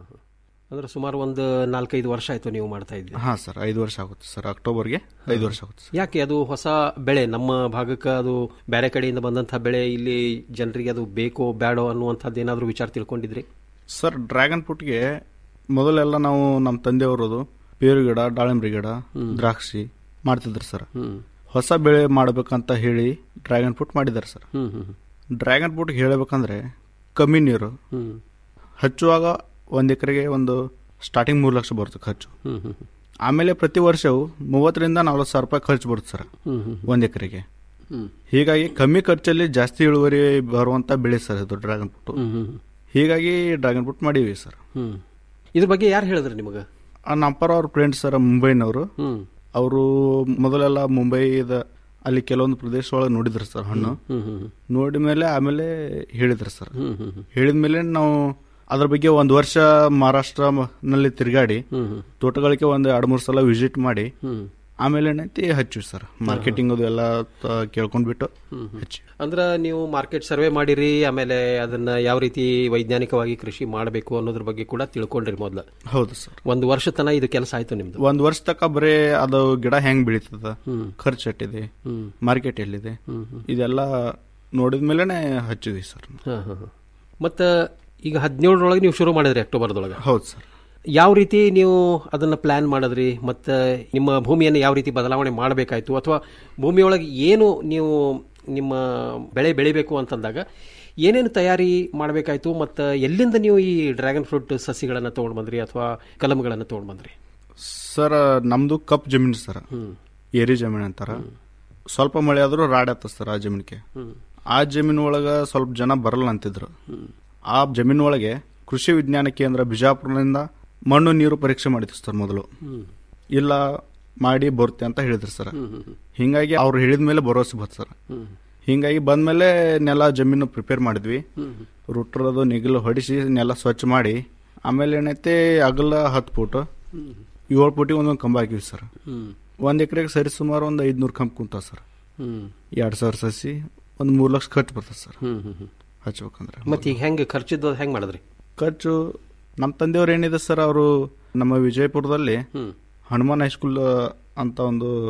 ಅಂದ್ರೆ ಸುಮಾರು ಒಂದು ನಾಲ್ಕೈದು ವರ್ಷ ಆಯ್ತು ನೀವು ಮಾಡ್ತಾ ಇದ್ದೀರಿ ಹಾಂ ಸರ್ ಐದು ವರ್ಷ ಆಗುತ್ತೆ ಸರ್ ಅಕ್ಟೋಬರ್ಗೆ ಐದು ವರ್ಷ ಆಗುತ್ತೆ ಯಾಕೆ ಅದು ಹೊಸ ಬೆಳೆ ನಮ್ಮ ಭಾಗಕ್ಕೆ ಅದು ಬೇರೆ ಕಡೆಯಿಂದ ಬಂದಂತಹ ಬೆಳೆ ಇಲ್ಲಿ ಜನರಿಗೆ ಅದು ಬೇಕೋ ಬೇಡೋ ಅನ್ನುವಂಥದ್ದು ಏನಾದರೂ ವಿಚಾರ ತಿಳ್ಕೊಂಡಿದ್ರಿ ಸರ್ ಡ್ರ್ಯಾಗನ್ ಫ್ರೂಟ್ಗೆ ಮೊದಲೆಲ್ಲ ನಾವು ನಮ್ಮ ತಂದೆಯವರದು ಪೇರು ಗಿಡ ದಾಳಿಂಬ್ರಿ ಗಿಡ ದ್ರಾಕ್ಷಿ ಮಾಡ್ತಿದ್ರು ಸರ್ ಹೊಸ ಬೆಳೆ ಮಾಡಬೇಕಂತ ಹೇಳಿ ಡ್ರ್ಯಾಗನ್ ಫ್ರೂಟ್ ಮಾಡಿದ್ದಾರೆ ಸರ್ ಡ್ರ್ಯಾಗನ್ ಫ್ರೂಟ್ ಹೇಳಬೇಕಂದ್ರೆ ಕಮ್ಮಿ ನೀರು ಹಚ್ಚುವಾಗ ಒಂದು ಎಕರೆಗೆ ಒಂದು ಸ್ಟಾರ್ಟಿಂಗ್ ಮೂರು ಲಕ್ಷ ಬರುತ್ತೆ ಖರ್ಚು ಆಮೇಲೆ ಪ್ರತಿ ವರ್ಷವು ಮೂವತ್ತರಿಂದ ನಲ್ವತ್ತು ಸಾವಿರ ರೂಪಾಯಿ ಖರ್ಚು ಬರುತ್ತೆ ಸರ್ ಒಂದು ಎಕರೆಗೆ ಹೀಗಾಗಿ ಕಮ್ಮಿ ಖರ್ಚಲ್ಲಿ ಜಾಸ್ತಿ ಇಳುವರಿ ಬರುವಂತ ಬೆಳೆ ಸರ್ ಇದು ಡ್ರ್ಯಾಗನ್ ಫ್ರೂಟ್ ಹೀಗಾಗಿ ಡ್ರ್ಯಾಗನ್ ಫ್ರೂಟ್ ಮಾಡೀವಿ ಸರ್ ಇದ್ರ ಬಗ್ಗೆ ಯಾರು ಹೇಳಿದ್ರಿ ನಿಮಗೆ ನಮ್ಮಪ್ಪರ ಅವ್ರ ಫ್ರೆಂಡ್ಸ್ ಸರ್ ಮುಂಬೈನವರು ಅವರು ಮೊದಲೆಲ್ಲ ಮುಂಬೈದ ಅಲ್ಲಿ ಕೆಲವೊಂದು ಪ್ರದೇಶ ಒಳಗೆ ನೋಡಿದ್ರು ಸರ್ ಹಣ್ಣು ನೋಡಿದ ಮೇಲೆ ಆಮೇಲೆ ಹೇಳಿದ್ರು ಸರ್ ಹೇಳಿದ ಮೇಲೆ ನಾವು ಅದ್ರ ಬಗ್ಗೆ ಒಂದು ವರ್ಷ ಮಹಾರಾಷ್ಟ್ರ ನಲ್ಲಿ ತಿರುಗಾಡಿ ತೋಟಗಳಿಗೆ ಒಂದು ಎರಡು ಮೂರು ಸಲ ವಿಸಿಟ್ ಮಾಡಿ ಆಮೇಲೆ ಏನೈತಿ ಹಚ್ಚಿವಿ ಸರ್ ಮಾರ್ಕೆಟಿಂಗ್ ಅದು ಎಲ್ಲ ಕೇಳ್ಕೊಂಡ್ಬಿಟ್ಟು ಹಚ್ಚಿ ಅಂದ್ರೆ ನೀವು ಮಾರ್ಕೆಟ್ ಸರ್ವೆ ಮಾಡಿರಿ ಆಮೇಲೆ ಅದನ್ನ ಯಾವ ರೀತಿ ವೈಜ್ಞಾನಿಕವಾಗಿ ಕೃಷಿ ಮಾಡಬೇಕು ಅನ್ನೋದ್ರ ಬಗ್ಗೆ ಕೂಡ ತಿಳ್ಕೊಂಡ್ರಿ ಮೊದ್ಲು ಹೌದು ಸರ್ ಒಂದು ವರ್ಷ ತನ ಇದು ಕೆಲಸ ಆಯ್ತು ನಿಮ್ದು ಒಂದ್ ವರ್ಷ ತನಕ ಬರೇ ಅದು ಗಿಡ ಹೆಂಗ್ ಬೆಳೀತದ ಖರ್ಚು ಎಟ್ಟಿದೆ ಮಾರ್ಕೆಟ್ ಎಲ್ಲಿದೆ ಇದೆಲ್ಲ ನೋಡಿದ ಮೇಲೆನೆ ಹಚ್ಚಿದ್ವಿ ಸರ್ ಮತ್ತ ಈಗ ಹದಿನೇಳರೊಳಗೆ ನೀವು ಶುರು ಮಾಡಿದ್ರಿ ಅಕ್ಟೋಬರ್ದೊಳಗೆ ಹೌದು ಸರ್ ಯಾವ ರೀತಿ ನೀವು ಅದನ್ನ ಪ್ಲಾನ್ ಮಾಡಿದ್ರಿ ಮತ್ತು ನಿಮ್ಮ ಭೂಮಿಯನ್ನು ಯಾವ ರೀತಿ ಬದಲಾವಣೆ ಮಾಡಬೇಕಾಯ್ತು ಅಥವಾ ಭೂಮಿಯೊಳಗೆ ಏನು ನೀವು ನಿಮ್ಮ ಬೆಳೆ ಬೆಳಿಬೇಕು ಅಂತಂದಾಗ ಏನೇನು ತಯಾರಿ ಮಾಡಬೇಕಾಯ್ತು ಮತ್ತು ಎಲ್ಲಿಂದ ನೀವು ಈ ಡ್ರ್ಯಾಗನ್ ಫ್ರೂಟ್ ಸಸಿಗಳನ್ನು ತೊಗೊಂಡು ಬಂದ್ರಿ ಅಥವಾ ಕಲಮ್ಗಳನ್ನು ತೊಗೊಂಡು ಬಂದ್ರಿ ಸರ್ ನಮ್ದು ಕಪ್ ಜಮೀನು ಸರ್ ಏರಿ ಜಮೀನು ಅಂತಾರ ಸ್ವಲ್ಪ ಮಳೆ ಆದ್ರೂ ರಾಡ್ ಆತ ಸರ್ ಆ ಜಮೀನಿಗೆ ಆ ಜಮೀನು ಒಳಗ ಸ್ವಲ್ಪ ಜನ ಬರಲ್ಲ ಅಂತಿದ್ರು ಆ ಜಮೀನು ಒಳಗೆ ಕೃಷಿ ವಿಜ್ಞಾನ ಕೇಂದ್ರ ಬಿಜಾಪುರದಿಂದ ಮಣ್ಣು ನೀರು ಪರೀಕ್ಷೆ ಮಾಡಿದ್ರು ಸರ್ ಮೊದಲು ಇಲ್ಲ ಮಾಡಿ ಬರುತ್ತೆ ಅಂತ ಹೇಳಿದ್ರು ಸರ್ ಹಿಂಗಾಗಿ ಅವ್ರು ಹೇಳಿದ ಮೇಲೆ ಭರವಸೆ ಬಂತು ಸರ್ ಹಿಂಗಾಗಿ ಬಂದ್ಮೇಲೆ ನೆಲ ಜಮೀನು ಪ್ರಿಪೇರ್ ಮಾಡಿದ್ವಿ ರುಟ್ರದು ನೆಗಲು ಹೊಡಿಸಿ ನೆಲ ಸ್ವಚ್ಛ ಮಾಡಿ ಆಮೇಲೆ ಏನೈತೆ ಅಗಲ ಹತ್ತು ಫೂಟ್ ಏಳು ಫೂಟಿಗೆ ಒಂದೊಂದು ಕಂಬ ಹಾಕಿವಿ ಸರ್ ಒಂದ್ ಎಕರೆಗೆ ಸರಿ ಸುಮಾರು ಒಂದು ಐದ್ನೂರು ಕಂಬ ಕುಂತಾವ ಸರ್ ಎರಡ್ ಸಾವಿರ ಸಸಿ ಒಂದು ಮೂರು ಲಕ್ಷ ಖರ್ಚು ಬರ್ತದೆ ಸರ್ ಹಚ್ಬೇಕಂದ್ರೆ ಮತ್ತೆ ಈಗ ಹೆಂಗೆ ಖರ್ಚಿದ್ದು ಹೆಂಗೆ ಮಾಡಿದ್ರಿ ಖರ್ಚು ನಮ್ಮ ತಂದೆಯವ್ರು ಏನಿದೆ ಸರ್ ಅವರು ನಮ್ಮ ವಿಜಯಪುರದಲ್ಲಿ ಹನುಮಾನ್ ಹೈಸ್ಕೂಲ್ ಅಂತ ಒಂದು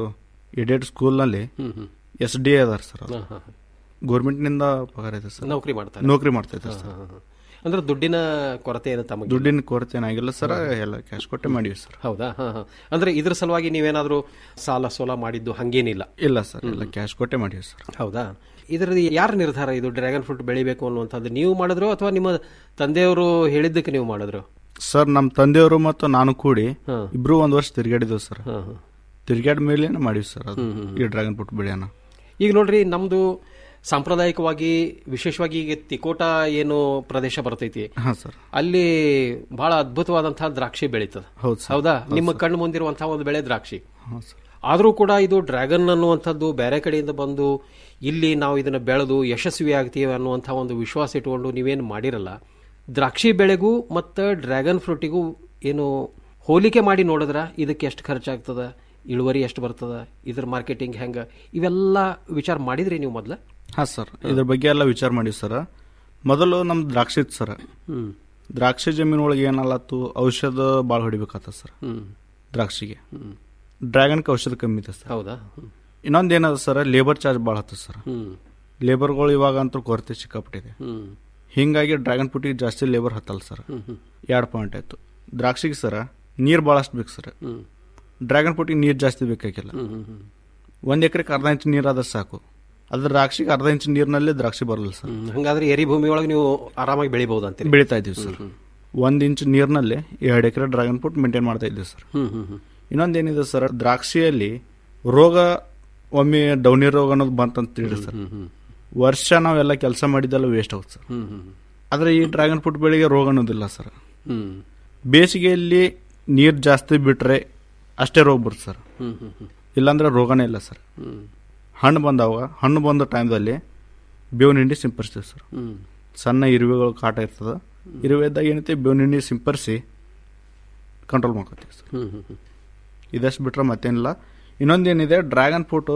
ಎಡೆಡ್ ಸ್ಕೂಲ್ನಲ್ಲಿ ಹ್ಮ್, ಹ್ಮ್. ಎಸ್ ಡಿ ಅದಾರ ಸರ್ ಹಾ, ಹಾ, ಹಾ. ಗೌರ್ಮೆಂಟ್ನಿಂದ ಪಗಾರ ಇದೆ ಸರ್ ನೌಕರಿ ಮಾಡ್ತಾರೆ ನೌಕರಿ ಮಾಡ್ತಾ ಇದ್ದಾರೆ ಹಾ, ಸರ್ ಹಾ, ಹಾ. ಅಂದ್ರೆ ದುಡ್ಡಿನ ಕೊರತೆ ಏನು ತಮಗೆ ದುಡ್ಡಿನ ಕೊರತೆ ಏನಾಗಿಲ್ಲ ಸರ್ ಎಲ್ಲ ಕ್ಯಾಶ್ ಕೊಟ್ಟೆ ಮಾಡಿವಿ ಸರ್ ಹೌದಾ ಹಾ ಹಾ ಅಂದ್ರೆ ಇದ್ರ ಸಲುವಾಗಿ ನೀವೇನಾದ್ರೂ ಸಾಲ ಸೋಲ ಮಾಡಿದ್ದು ಹಂಗೇನಿಲ್ಲ ಇಲ್ಲ ಸರ್ ಎಲ್ಲ ಕ್ಯಾಶ್ ಕೊಟ್ಟೆ ಮಾಡಿವಿ ಸರ್ ಹೌದಾ ಇದರಲ್ಲಿ ಯಾರ ನಿರ್ಧಾರ ಇದು ಡ್ರ್ಯಾಗನ್ ಫ್ರೂಟ್ ಬೆಳಿಬೇಕು ಅನ್ನುವಂಥದ್ದು ನೀವು ಮಾಡಿದ್ರು ಅಥವಾ ನಿಮ್ಮ ತಂದೆಯವರು ಹೇಳಿದ್ದಕ್ಕೆ ನೀವು ಮಾಡಿದ್ರು ಸರ್ ನಮ್ಮ ತಂದೆಯವರು ಮತ್ತು ನಾನು ಕೂಡಿ ಹಾ. ಇಬ್ರು ಒಂದ್ ವರ್ಷ ತಿರ್ಗಾಡಿದ್ವಿ ಸರ್ ಹಾ, ಹಾ. ತಿರ್ಗಾಡ ಮೇಲೆ ಮಾಡಿವಿ ಸರ್ ಅದು ಹ್ಮ್, ಹ್ಮ್, ಈ ಡ್ರ್ಯಾಗನ್ ಫ್ರೂಟ್ ಬೆಳೆಯನ್ನ ಈಗ ನೋಡ್ರಿ ನಮ್ದು ಸಾಂಪ್ರದಾಯಿಕವಾಗಿ ವಿಶೇಷವಾಗಿ ಈಗ ತಿಕೋಟ ಏನು ಪ್ರದೇಶ ಬರ್ತೈತಿ ಹಾ ಸರ್ ಅಲ್ಲಿ ಬಹಳ ಅದ್ಭುತವಾದಂತಹ ದ್ರಾಕ್ಷಿ ಬೆಳೀತದ ಹೌದು ಸರ್. ಹೌದಾ ಹೌದು ನಿಮ್ಮ ಸರ್. ಕಣ್ಣು ಮುಂದಿರುವಂತಹ ಒಂದು ಬೆಳೆ ದ್ರಾಕ್ಷಿ ಹಾ ಸರ್ ಆದರೂ ಕೂಡ ಇದು ಡ್ರ್ಯಾಗನ್ ಅನ್ನುವಂಥದ್ದು ಬೇರೆ ಕಡೆಯಿಂದ ಬಂದು ಇಲ್ಲಿ ನಾವು ಇದನ್ನ ಬೆಳೆದು ಯಶಸ್ವಿ ಆಗ್ತೀವಿ ಅನ್ನುವಂಥ ಒಂದು ವಿಶ್ವಾಸ ಇಟ್ಕೊಂಡು ನೀವೇನು ಮಾಡಿರಲ್ಲ ದ್ರಾಕ್ಷಿ ಬೆಳೆಗೂ ಮತ್ತು ಡ್ರ್ಯಾಗನ್ ಫ್ರೂಟಿಗೂ ಏನು ಹೋಲಿಕೆ ಮಾಡಿ ನೋಡಿದ್ರ ಇದಕ್ಕೆ ಎಷ್ಟು ಖರ್ಚಾಗ್ತದ ಇಳುವರಿ ಎಷ್ಟು ಬರ್ತದ ಇದ್ರ ಮಾರ್ಕೆಟಿಂಗ್ ಹೆಂಗ ಇವೆಲ್ಲ ವಿಚಾರ ಮಾಡಿದ್ರಿ ನೀವು ಮೊದ್ಲ ಹಾ ಸರ್ ಇದ್ರ ಬಗ್ಗೆ ಎಲ್ಲ ವಿಚಾರ ಮಾಡಿವಿ ಸರ್ ಮೊದಲು ನಮ್ ದ್ರಾಕ್ಷಿ ಇತ್ತು ಸರ್ ಹ್ಮ್. ದ್ರಾಕ್ಷಿ ಜಮೀನ್ ಒಳಗೆ ಏನಲ್ಲತ್ತು ಔಷಧ ಭಾಳ ಹೊಡಿಬೇಕಾತ ಸರ್ ಹ್ಮ್. ದ್ರಾಕ್ಷಿಗೆ ಹ್ಮ್. ಡ್ರ್ಯಾಗನ್ಗೆ ಔಷಧ ಕಮ್ಮಿ ಇದೆ ಸರ್ ಹೌದಾ ಹ್ಮ್. ಇನ್ನೊಂದು ಏನದ ಸರ್ ಲೇಬರ್ ಚಾರ್ಜ್ ಭಾಳ ಹತ್ತದ ಸರ್ ಹ್ಮ್. ಲೇಬರ್ಗಳು ಇವಾಗ ಅಂತೂ ಕೊರತೆ ಸಿಕ್ಕಾಪಟ್ಟಿದೆ ಹ್ಮ್. ಹಿಂಗಾಗಿ ಡ್ರ್ಯಾಗನ್ ಫ್ರೂಟಿಗೆ ಜಾಸ್ತಿ ಲೇಬರ್ ಹತ್ತಲ್ಲ ಸರ್ ಹ್ಮ್, ಹ್ಮ್. ಎರಡು ಪಾಯಿಂಟ್ ಆಯ್ತು ದ್ರಾಕ್ಷಿಗೆ ಸರ ನೀರು ಭಾಳಷ್ಟು ಬೇಕು ಸರ್ ಹ್ಮ್. ಡ್ರ್ಯಾಗನ್ ಫ್ರೂಟಿಗೆ ನೀರು ಜಾಸ್ತಿ ಬೇಕಾಗಿಲ್ಲ ಹ್ಮ್, ಹ್ಮ್, ಹ್ಮ್. ಒಂದು ಎಕರೆಗೆ ಅರ್ಧ ಇಂಚ್ ನೀರು ಆದ್ರೆ ಸಾಕು ಅದ್ರ ದ್ರಾಕ್ಷಿಗೆ ಅರ್ಧ ಇಂಚ್ ನೀರಿನಲ್ಲೇ ದ್ರಾಕ್ಷಿ ಬರಲ್ಲ ಸರ್ ಹ್ಮ್. ಹಂಗಾದ್ರೆ ಎರಿ ಭೂಮಿ ಒಳಗೆ ನೀವು ಆರಾಮಾಗಿ ಬೆಳಿಬಹುದು ಅಂತೀರಿ ಬೆಳೀತಾ ಇದೀವಿ ಸರ್ ಒಂದ್ ಇಂಚ್ ನೀರಿನಲ್ಲಿ ಎರಡು ಎಕರೆ ಡ್ರ್ಯಾಗನ್ ಫ್ರೂಟ್ ಮೇಂಟೈನ್ ಮಾಡ್ತಾ ಇದ್ದೀವಿ ಸರ್ ಹ್ಮ್, ಹ್ಮ್, ಹ್ಮ್. ಇನ್ನೊಂದೇನಿದೆ ಸರ್ ದ್ರಾಕ್ಷಿಯಲ್ಲಿ ರೋಗ ಒಮ್ಮೆ ಡೌನಿ ರೋಗ ಅನ್ನೋದು ಬಂತಂತ ತಿಳಿ ಸರ್ ವರ್ಷ ನಾವೆಲ್ಲ ಕೆಲಸ ಮಾಡಿದ್ದೆಲ್ಲ ವೇಸ್ಟ್ ಆಗುತ್ತೆ ಸರ್ ಹ್ಮ್, ಹ್ಮ್, ಆದ್ರೆ ಈ ಡ್ರ್ಯಾಗನ್ ಫ್ರೂಟ್ ಬೆಳೆಗೆ ರೋಗ ಅನ್ನೋದಿಲ್ಲ ಸರ್ ಹ್ಮ್. ಬೇಸಿಗೆಯಲ್ಲಿ ನೀರು ಜಾಸ್ತಿ ಬಿಟ್ರೆ ಅಷ್ಟೇ ರೋಗ ಬರುತ್ತೆ ಸರ್ ಹ್ಮ್, ಹ್ಮ್, ಹ್ಮ್. ಇಲ್ಲಾಂದ್ರೆ ರೋಗನೇ ಇಲ್ಲ ಸರ್ ಹ್ಮ್. ಹಣ್ಣು ಬಂದಾಗ ಹಣ್ಣು ಬಂದ ಟೈಮ್ದಲ್ಲಿ ಬೇವಿನ ಹಿಂಡಿ ಸಿಂಪರಿಸ್ತೀವಿ ಸರ್ ಹ್ಮ್. ಸಣ್ಣ ಇರುವೆಗಳು ಕಾಟ ಇರ್ತದ ಇರುವೆ ಇದ್ದಾಗ ಏನೈತಿ ಬೇವಿನ ಹಿಂಡಿ ಸಿಂಪರಿಸಿ ಕಂಟ್ರೋಲ್ ಮಾಡ್ಕೊತೀವಿ ಸರ್ ಹ್ಮ್, ಹ್ಮ್, ಹ್ಮ್. ಇದಷ್ಟು ಬಿಟ್ರೆ ಮತ್ತೇನಿಲ್ಲ ಇನ್ನೊಂದೇನಿದೆ ಡ್ರ್ಯಾಗನ್ ಫ್ರೂಟು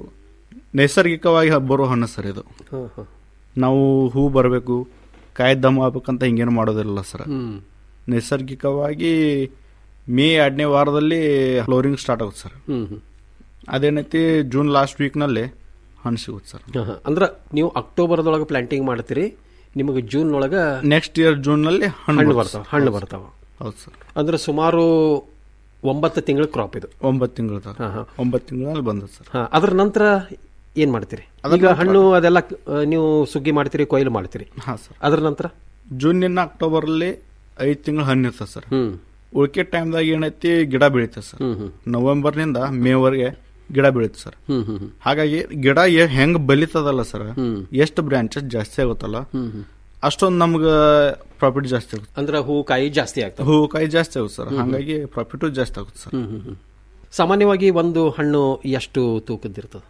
ನೈಸರ್ಗಿಕವಾಗಿ ಬರೋ ಹಣ್ಣು ಸರ್ ಇದು ಹಾ, ಹಾ. ನಾವು ಹೂ ಬರಬೇಕು ಕಾಯಿ ದಮ್ ಆಗ್ಬೇಕಂತ ಹಿಂಗೇನು ಮಾಡೋದಿಲ್ಲ ಸರ್ ಹ್ಮ್. ನೈಸರ್ಗಿಕವಾಗಿ ಮೇ ಎರಡನೇ ವಾರದಲ್ಲಿ ಫ್ಲೋರಿಂಗ್ ಸ್ಟಾರ್ಟ್ ಆಗುತ್ತೆ ಸರ್ ಹ್ಮ್, ಹ್ಮ್. ಅದೇನೈತಿ ಜೂನ್ ಲಾಸ್ಟ್ ವೀಕ್ನಲ್ಲಿ ಹಣ್ಣು ಸಿಗುತ್ತೆ ಸರ್ ಹಾ, ಹಾ. ಅಂದ್ರ ನೀವು ಅಕ್ಟೋಬರ್ದೊಳಗೆ ಪ್ಲಾಂಟಿಂಗ್ ಮಾಡ್ತೀರಿ ನಿಮಗೆ ಜೂನ್ ಒಳಗ ನೆಕ್ಸ್ಟ್ ಇಯರ್ ಜೂನ್ ನಲ್ಲಿ ಹಣ್ಣು ಹಣ್ಣು ಬರುತ್ತೆ ಬರ್ತಾವ ಸರ್. ಹಣ್ಣು ಹೌದು ಬರ್ತಾವ ಹೌದು ಸರ್ ಅಂದ್ರೆ ಸುಮಾರು ಒಂಬತ್ತು ತಿಂಗಳ ಕ್ರಾಪ್ ಇದು ಒಂಬತ್ತು ತಿಂಗಳ ಒಂಬತ್ತು ತಿಂಗಳಲ್ಲಿ ಬಂದದ್ದು ಸರ್ ಹಾ, ಅದ್ರ ನಂತರ ಏನ್ ಮಾಡ್ತೀರಿ ಅದ್ರ ಈಗ ನಂತರ- ಹಣ್ಣು ಅದೆಲ್ಲ ಆ, ನೀವು ಸುಗ್ಗಿ ಮಾಡ್ತೀರಿ ಕೊಯ್ಲು ಮಾಡ್ತೀರಿ ಹಾ ಸರ್ ಅದ್ರ ನಂತರ ಜೂನಿನ ಅಕ್ಟೋಬರ್ಲಿ ಐದು ತಿಂಗಳು ಹಣ್ಣು ಇರ್ತದೆ ಸರ್ ಹ್ಮ್ ಉಳ್ಕೆ ಟೈಮ್ದಾಗ ಏನೈತಿ ಗಿಡ ಬೆಳೀತದೆ ಸರ್ ಹ್ಮ್, ಹ್ಮ್. ನವೆಂಬರ್ನಿಂದ ಮೇವರೆಗೆ ಗಿಡ ಬೆಳೀತದೆ ಸರ್ ಹ್ಮ್, ಹ್ಮ್, ಹ್ಮ್. ಹಾಗಾಗಿ ಗಿಡ ಎ- ಹೆಂಗ್ ಬಲಿತದಲ್ಲ ಸರ್ ಹ್ಮ್. ಎಷ್ಟು ಬ್ರಾಂಚಸ್ ಜಾಸ್ತಿ ಆಗುತ್ತಲ್ಲ ಹ್ಮ್, ಹ್ಮ್. ಅಷ್ಟೊಂದು ನಮ್ಗೆ ಪ್ರಾಫಿಟ್ ಜಾಸ್ತಿ ಆಗುತ್ತೆ ಅಂದ್ರೆ ಹೂ ಕಾಯಿ ಜಾಸ್ತಿ ಆಗ್ತವೆ ಹೂ ಕಾಯಿ ಜಾಸ್ತಿ ಆಗುತ್ತೆ ಸರ್ ಹ್ಮ್, ಹ್ಮ್. ಹಾಗಾಗಿ ಪ್ರಾಫಿಟು ಜಾಸ್ತಿ ಆಗುತ್ತೆ ಸರ್ ಹ್ಮ್, ಹ್ಮ್, ಹ್ಮ್. ಸಾಮಾನ್ಯವಾಗಿ ಒಂದು ಹಣ್ಣು ಎಷ್ಟು ತೂಕದ್ದಿರ್ತದೆ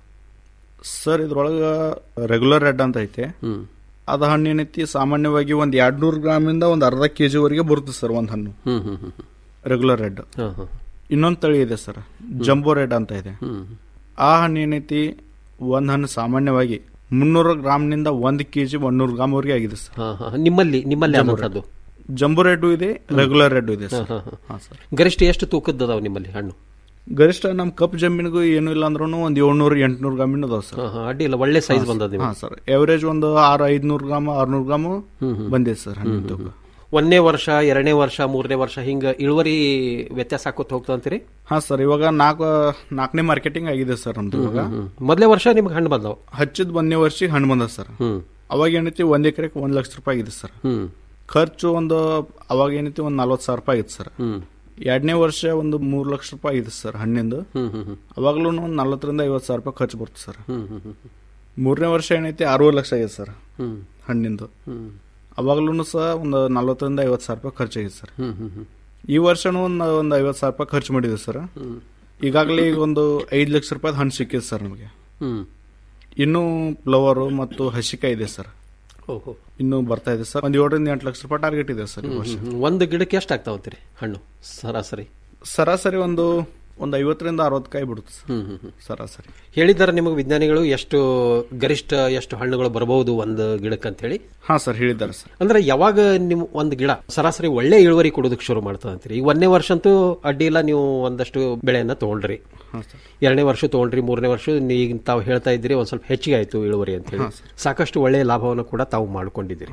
ಸರ್ ಇದ್ರೊಳಗೆ ರೆಗ್ಯುಲರ್ ರೆಡ್ ಅಂತ ಐತೆ ಹ್ಮ್. ಅದು ಹಣ್ಣು ಏನೈತಿ ಸಾಮಾನ್ಯವಾಗಿ ಒಂದ್ ಎರಡ್ ನೂರು ಗ್ರಾಮಿಂದ ಒಂದ್ ಅರ್ಧ ಕೆಜಿ ವರೆಗೆ ಬರುತ್ತೆ ಸರ್ ಒಂದ್ ಹಣ್ಣು ಹ್ಮ್, ಹ್ಮ್, ಹ್ಮ್, ಹ್ಮ್. ರೆಗ್ಯುಲರ್ ರೆಡ್ ಹಾ, ಹಾ. ಇನ್ನೊಂದು ತಳಿ ಇದೆ ಸರ್ ಜಂಬೋ ರೆಡ್ ಅಂತ ಇದೆ ಹ್ಮ್. ಆ ಹಣ್ಣು ಏನೈತಿ ಒಂದ್ ಹಣ್ಣು ಸಾಮಾನ್ಯವಾಗಿ ಮುನ್ನೂರು ಗ್ರಾಮ್ನಿಂದ ಒಂದ್ ಕೆಜಿ ಒಂದೂರು ಗ್ರಾಮ್ ವರೆಗೆ ಆಗಿದೆ ಸರ್ ಹಾ, ಹಾ. ನಿಮ್ಮಲ್ಲಿ ನಿಮ್ಮಲ್ಲಿ ಜಂಬೋ ಆದಂಥದ್ದು ಜಂಬೋ ರೆಡ್ ಇದೆ ರೆಗ್ಯುಲರ್ ರೆಡ್ ಇದೆ ಹಾ, ಸರ್ ಹಾ, ಹಾ. ಹಾ ಸರ್ ಗರಿಷ್ಠ ಎಷ್ಟು ತೂಕದ್ದದಾವ ನಿಮ್ಮಲ್ಲಿ ಹಣ್ಣು ಗರಿಷ್ಠ ನಮ್ ಕಪ್ ಜಮೀನಿಗೂ ಏನು ಇಲ್ಲ ಅಂದ್ರೂ ಒಂದ್ ಏಳ್ನೂರು ಎಂಟ್ನೂರು ಗ್ರಾಮಿನ ಅದಾವ ಸರ್ ಹಾ, ಹಾ. ಅಡ್ಡಿ ಇಲ್ಲ ಒಳ್ಳೆ ಸೈಜ್ ಬಂದದ ನಿಮ್ಗೆ. ಹಾ ಸರ್ ಎವರೇಜ್ ಒಂದು ಆರು ಐದ್ನೂರು ಗ್ರಾಮ್ ಆರ್ನೂರು ಗ್ರಾಮ್ ಹ್ಮ್, ಹ್ಮ್. ಬಂದಿದೆ ಸರ್ ಹಣ್ಣಿನ ಹ್ಮ್, ತೂಕ ಹ್ಮ್. ಒಂದನೇ ವರ್ಷ ಎರಡನೇ ವರ್ಷ ಮೂರನೇ ವರ್ಷ ಹಿಂಗ ಇಳುವರಿ ವ್ಯತ್ಯಾಸ ಆಕೋತ ಹೋಗ್ತಾ ಅಂತೀರಿ ಹಾ ಸರ್ ಇವಾಗ ನಾಲ್ಕು ನಾಲ್ಕನೇ ಮಾರ್ಕೆಟಿಂಗ್ ಆಗಿದೆ ಸರ್ ನಮ್ದು ಇವಾಗ ಮೊದಲೇ ವರ್ಷ ನಿಮ್ಗೆ ಹಣ್ಣು ಬಂದವ ಹಚ್ಚಿದ ಒಂದನೇ ವರ್ಷಕ್ಕೆ ಹಣ್ಣು ಬಂದ ಸರ್ ಹ್ಮ್ ಅವಾಗ ಏನೈತಿ ಒಂದ್ ಎಕರೆಗೆ ಒಂದ್ ಲಕ್ಷ ರೂಪಾಯಿ ಆಗಿದೆ ಸರ್ ಹ್ಮ್ ಖರ್ಚು ಒಂದು ಅವಾಗ ಏನೈತಿ ಒಂದ್ ನಲ್ವತ್ತು ಸಾವಿರ ರೂಪಾಯಿ ಆಗಿತ್ತು ಸರ್ ಹ್ಮ್ ಎರಡನೇ ವರ್ಷ ಒಂದು ಮೂರು ಲಕ್ಷ ರೂಪಾಯಿ ಆಗಿದೆ ಸರ್ ಹಣ್ಣಿಂದು ಹ್ಮ್ ಹ್ಮ್ ಹ್ಮ್ ಅವಾಗ್ಲೂ ಒಂದು ನಲ್ವತ್ತರಿಂದ ಐವತ್ತು ಸಾವಿರ ರೂಪಾಯಿ ಖರ್ಚು ಬರುತ್ತೆ ಸರ್ ಹ್ಮ್ ಹ್ಮ್ ಹ್ಮ್ ಮೂರನೇ ವರ್ಷ ಏನೈತಿ ಅರವತ್ತು ಲಕ್ಷ ಆಗಿದೆ ಸರ್ ಹ್ಮ್ ಹಣ್ಣಿಂದು ಹ್ಮ್ ಅವಾಗ್ಲೂ ಸಹ ಒಂದು ನಲ್ವತ್ತರಿಂದ ಐವತ್ತು ಸಾವಿರ ರೂಪಾಯಿ ಖರ್ಚಾಗಿದೆ ಸರ್ ಹ್ಮ್ ಹ್ಮ್ ಹ್ಮ್ ಈ ವರ್ಷನೂ ಒಂದು ಒಂದು ಐವತ್ತು ಸಾವಿರ ರೂಪಾಯಿ ಖರ್ಚು ಮಾಡಿದೆ ಸರ್ ಹ್ಮ್. ಈಗಾಗಲೇ ಈಗ ಒಂದು ಐದು ಲಕ್ಷ ರೂಪಾಯಿ ಹಣ್ಣು ಸಿಕ್ಕಿದೆ ಸರ್ ನಮಗೆ ಹ್ಮ್ ಇನ್ನೂ ಫ್ಲವರು ಮತ್ತು ಹಸಿಕಾಯಿ ಇದೆ ಸರ್ ಓಹೋ ಇನ್ನೂ ಬರ್ತಾ ಇದೆ ಸರ್ ಒಂದು ಏಳರಿಂದ ಎಂಟು ಲಕ್ಷ ರೂಪಾಯಿ ಟಾರ್ಗೆಟ್ ಇದೆ ಸರ್ ಈ ಹ್ಮ್, ವರ್ಷ ಹ್ಮ್, ಹ್ಮ್. ಒಂದು ಗಿಡಕ್ಕೆ ಎಷ್ಟು ಆಗ್ತಾವಂತೀರಿ ಹಣ್ಣು ಸರಾಸರಿ ಸರಾಸರಿ ಒಂದು ಒಂದು ಐವತ್ತರಿಂದ ಅರವತ್ತು ಕಾಯಿ ಬಿಡುತ್ತೆ ಸರ್ ಹ್ಮ್ ಹ್ಮ್ ಹ್ಮ್. ಸರಾಸರಿ ಹೇಳಿದ್ದಾರೆ ನಿಮಗೆ ವಿಜ್ಞಾನಿಗಳು ಎಷ್ಟು ಗರಿಷ್ಠ ಎಷ್ಟು ಹಣ್ಣುಗಳು ಬರಬಹುದು ಒಂದು ಗಿಡಕ್ಕೆ ಅಂತ ಹೇಳಿ ಹಾ ಸರ್ ಹೇಳಿದ್ದಾರೆ ಸರ್ ಅಂದ್ರೆ ಯಾವಾಗ ನಿಮ್ ಒಂದು ಗಿಡ ಸರಾಸರಿ ಒಳ್ಳೆ ಇಳುವರಿ ಕೊಡೋದಕ್ಕೆ ಶುರು ಮಾಡ್ತದೆ ಅಂತೀರಿ ಈಗ ಒಂದನೇ ವರ್ಷ ಅಂತೂ ಅಡ್ಡಿ ಇಲ್ಲ ನೀವು ಒಂದಷ್ಟು ಬೆಳೆಯನ್ನ ತಗೊಂಡ್ರಿ ಹಾ ಸರ್ ಎರಡನೇ ವರ್ಷ ತಗೊಂಡ್ರಿ ಮೂರನೇ ವರ್ಷ ಈಗ ತಾವು ಹೇಳ್ತಾ ಇದ್ದೀರಿ ಒಂದ್ ಸ್ವಲ್ಪ ಹೆಚ್ಚಿಗೆ ಆಯ್ತು ಇಳುವರಿ ಅಂತ ಹೇಳಿ ಹಾ, ಸರ್. ಸಾಕಷ್ಟು ಒಳ್ಳೆಯ ಲಾಭವನ್ನು ಕೂಡ ತಾವು ಮಾಡ್ಕೊಂಡಿದ್ದೀರಿ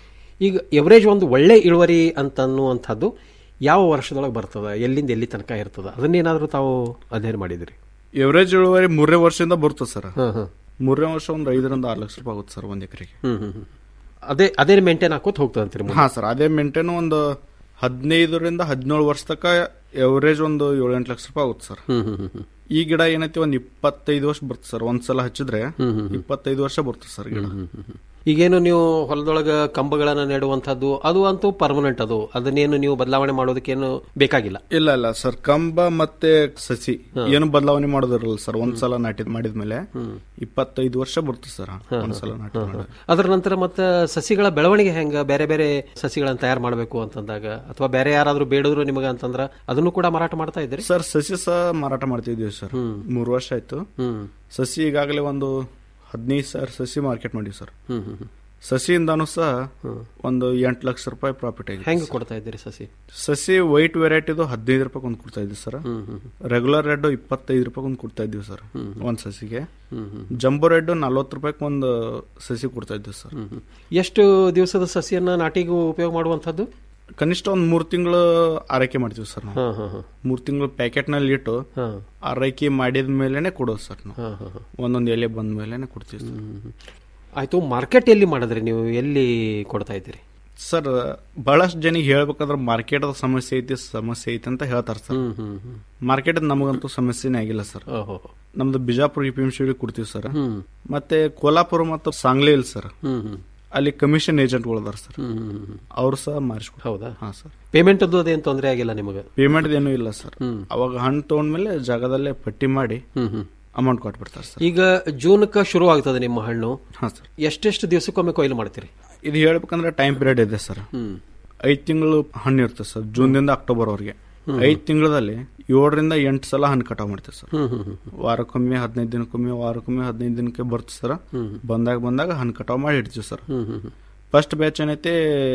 ಈಗ ಎವರೇಜ್ ಒಂದು ಒಳ್ಳೆ ಇಳುವರಿ ಅಂತ ಅನ್ನುವಂಥದ್ದು ಯಾವ ವರ್ಷದೊಳಗೆ ಬರ್ತದ ಎಲ್ಲಿಂದ ಎಲ್ಲಿ ತನಕ ಇರ್ತದ ಅದನ್ನೇನಾದ್ರೂ ತಾವು ಅಧ್ಯಯನ ಮಾಡಿದಿರಿ ಎವರೇಜ್ ಇಳುವರಿ ಮೂರನೇ ವರ್ಷದಿಂದ ಬರ್ತದೆ ಸರ್ ಹ್ಮ್, ಹ್ಮ್. ಮೂರನೇ ವರ್ಷ ಒಂದು ಐದರಿಂದ ಆರು ಲಕ್ಷ ರೂಪಾಯಿ ಆಗುತ್ತೆ ಸರ್ ಒಂದ್ ಎಕರೆಗೆ ಹ್ಮ್ ಹ್ಮ್ ಹ್ಮ್. ಅದೇ ಅದೇ ಮೇಂಟೈನ್ ಹಾಕೋತ ಹೋಗ್ತದೆ ಅಂತೀರಿ ಮುಂದೆ? ಹಾ ಸರ್ ಅದೇ ಮೇಂಟೈನ್ ಒಂದು ಹದಿನೈದರಿಂದ ಹದಿನೇಳು ವರ್ಷ ತನಕ ಎವರೇಜ್ ಒಂದು ಏಳೆಂಟು ಲಕ್ಷ ರೂಪಾಯಿ ಆಗುತ್ತೆ ಸರ್ ಹ್ಮ್ ಹ್ಮ್ ಹ್ಮ್ ಹ್ಮ್. ಈ ಗಿಡ ಏನೈತಿ ಒಂದ್ ಇಪ್ಪತ್ತೈದು ವರ್ಷ ಬರ್ತದೆ ಸರ್ ಒಂದ್ಸಲ ಹಚ್ಚಿದ್ರೆ ಹ್ಮ್ ಹ್ಮ್ ಹ್ಮ್. ಇಪ್ಪತ್ತೈದು ವರ್ಷ ಬರ್ತದೆ ಸರ್ ಗಿಡ ಈಗೇನು ನೀವು ಹೊಲದೊಳಗ ಕಂಬಗಳನ್ನ ನೆಡುವಂಥದ್ದು ಅದು ಅಂತೂ ಪರ್ಮನೆಂಟ್ ಅದು ಅದನ್ನೇನು ನೀವು ಬದಲಾವಣೆ ಮಾಡೋದಕ್ಕೇನು ಬೇಕಾಗಿಲ್ಲ ಇಲ್ಲ ಇಲ್ಲ ಸರ್ ಕಂಬ ಮತ್ತೆ ಸಸಿ ಏನು ಬದಲಾವಣೆ ಮಾಡೋದಿರಲ್ಲ ಸರ್ ಒಂದ್ಸಲ ನಾಟಿದ್ ಮಾಡಿದ್ಮೇಲೆ ಇಪ್ಪತ್ತೈದು ವರ್ಷ ಬರ್ತದೆ ಸರ್ ಒಂದ್ಸಲ ನಾಟಿ ಮಾಡಿದ್ರೆ. ಅದರ ನಂತರ ಮತ್ತೆ ಸಸಿಗಳ ಬೆಳವಣಿಗೆ ಹೆಂಗ ಬೇರೆ ಬೇರೆ ಸಸಿಗಳನ್ನ ತಯಾರು ಮಾಡಬೇಕು ಅಂತಂದಾಗ ಅಥವಾ ಬೇರೆ ಯಾರಾದ್ರೂ ಬೇಡಿದ್ರು ನಿಮಗೆ ಅಂತಂದ್ರ ಅದನ್ನು ಕೂಡ ಮಾರಾಟ ಮಾಡ್ತಾ ಇದ್ದೀರಿ ಸರ್ ಸಸಿ ಸಹ ಮಾರಾಟ ಮಾಡ್ತಿದ್ದೀವಿ ಸರ್ ಮೂರು ವರ್ಷ ಆಯ್ತು ಸಸಿ ಈಗಾಗಲೇ ಒಂದು ಹದಿನೈದು ಸಾವಿರ ಸಸಿ ಮಾರ್ಕೆಟ್ ಮಾಡಿವಿ ಸರ್ ಹ್ಮ್ ಹ್ಮ್ ಹ್ಮ್. ಸಸಿಯಿಂದಾನು ಸಹ ಒಂದು ಎಂಟು ಲಕ್ಷ ರೂಪಾಯಿ ಪ್ರಾಫಿಟ್ ಆಗಿದೆ ಹೆಂಗ್ ಸರ್. ಕೊಡ್ತಾ ಇದ್ದೀರಿ ಸಸಿ ಸಸಿ ವೈಟ್ ವೆರೈಟಿದು ಹದಿನೈದು ರೂಪಾಯಿ ಒಂದು ಕೊಡ್ತಾ ಇದ್ವಿ ಸರ್ ರೆಗ್ಯುಲರ್ ರೆಡ್ ಇಪ್ಪತ್ತೈದು ರೂಪಾಯಿ ಒಂದು ಕೊಡ್ತಾ ಇದ್ವಿ ಸರ್ ಒಂದ್ ಸಸಿಗೆ ಜಂಬೋ ರೆಡ್ ನಲ್ವತ್ತು ರೂಪಾಯಿ ಒಂದು ಸಸಿ ಕೊಡ್ತಾ ಇದ್ವಿ ಸರ್ ಎಷ್ಟು ದಿವಸದ ಸಸಿಯನ್ನ ನಾಟಿಗೂ ಉಪಯೋಗ ಮಾಡುವಂತದ್ದು ಕನಿಷ್ಠ ಒಂದ್ ಮೂರ್ ತಿಂಗಳು ಆರೈಕೆ ಮಾಡ್ತೀವಿ ಸರ್ ನಾವು ಹಾ, ಹಾ, ಹಾ. ಮೂರ್ ತಿಂಗಳು ಪ್ಯಾಕೆಟ್ ನಲ್ಲಿ ಇಟ್ಟು ಆರೈಕೆ ಮಾಡಿದ ಮೇಲೆನೆ ಕೊಡೋದು ಸರ್ ನಾವು ಹಾ, ಹಾ, ಹಾ. ಒಂದೊಂದು ಎಲೆ ಬಂದ ಮೇಲೆನೆ ಕೊಡ್ತೀವಿ ಸರ್ ಆಯ್ತು ಮಾರ್ಕೆಟ್ ಎಲ್ಲಿ ಮಾಡಿದ್ರಿ ನೀವು ಎಲ್ಲಿ ಕೊಡ್ತಾ ಇದ್ದೀರಿ ಸರ್ ಬಹಳಷ್ಟು ಜನಿಗೆ ಹೇಳ್ಬೇಕಾದ್ರೆ ಮಾರ್ಕೆಟ್ ಸಮಸ್ಯೆ ಐತಿ ಸಮಸ್ಯೆ ಐತಿ ಅಂತ ಹೇಳ್ತಾರೆ ಸರ್ ಹ್ಮ್, ಹ್ಮ್, ಹ್ಮ್. ಮಾರ್ಕೆಟ್ ನಮಗಂತೂ ಸಮಸ್ಯೆನೇ ಆಗಿಲ್ಲ ಸರ್ ಓಹೋ. ನಮ್ದು ಬಿಜಾಪುರ ಇ ಪಿ ಎಂ ಕೊಡ್ತೀವಿ ಸರ್ ಹ್ಮ್. ಮತ್ತೆ ಕೋಲಾಪುರ ಮತ್ತು ಸಾಂಗ್ಲಿ ಇಲ್ಲ ಸರ್ ಹ್ಮ್, ಹ್ಮ್. ಅಲ್ಲಿ ಕಮಿಷನ್ ಏಜೆಂಟ್ಗಳು ಅದಾರ ಸರ್ ಹ್ಮ್, ಹ್ಮ್, ಹ್ಮ್. ಅವ್ರು ಸಹ ಮಾರಿಸ್ಕೊಡ್ತಾರೆ ಹೌದಾ ಹಾ ಸರ್ ಪೇಮೆಂಟ್ ಅದು ಅದೇನು ತೊಂದರೆ ಆಗಿಲ್ಲ ನಿಮಗೆ ಪೇಮೆಂಟ್ ಏನೂ ಇಲ್ಲ ಸರ್ ಅವಾಗ ಹಣ್ಣು ತಗೊಂಡ್ಮೇಲೆ ಜಾಗದಲ್ಲೇ ಪಟ್ಟಿ ಮಾಡಿ ಹ್ಮ್, ಹ್ಮ್. ಅಮೌಂಟ್ ಕೊಟ್ಬಿಡ್ತಾರೆ ಸರ್ ಈಗ ಜೂನ್ಕ ಶುರು ಆಗ್ತದೆ ನಿಮ್ಮ ಹಣ್ಣು ಹಾ ಸರ್ ಎಷ್ಟೆಷ್ಟು ದಿವಸಕ್ಕೊಮ್ಮೆ ಕೊಯ್ಲು ಮಾಡ್ತೀರಿ ಇದು ಹೇಳ್ಬೇಕಂದ್ರೆ ಟೈಮ್ ಪೀರಿಯಡ್ ಇದೆ ಸರ್ ಹ್ಮ್. ಐದ್ ತಿಂಗಳು ಹಣ್ಣು ಇರ್ತದೆ ಸರ್ ಜೂನ್ದಿಂದ ಅಕ್ಟೋಬರ್ ವರೆಗೆ ಐದ್ ತಿಂಗಳಲ್ಲಿ ಏಳರಿಂದ ಎಂಟು ಸಲ ಹಣ್ಣು ಕಟಾವ್ ಮಾಡ್ತೀವಿ ಸರ್ ಹ್ಮ್, ಹ್ಮ್, ಹ್ಮ್. ವಾರಕ್ಕೊಮ್ಮೆ ಹದಿನೈದು ದಿನಕ್ಕೊಮ್ಮೆ ವಾರಕ್ಕೊಮ್ಮೆ ಹದಿನೈದು ದಿನಕ್ಕೆ ಬರ್ತದೆ ಸರ್ ಬಂದಾಗ ಬಂದಾಗ ಹಣ್ಣು ಕಟಾವ್ ಮಾಡಿ ಇಡ್ತೀವಿ ಸರ್ ಹ್ಮ್, ಹ್ಮ್, ಹ್ಮ್. ಫಸ್ಟ್ ಬ್ಯಾಚ್ ಏನೈತೆ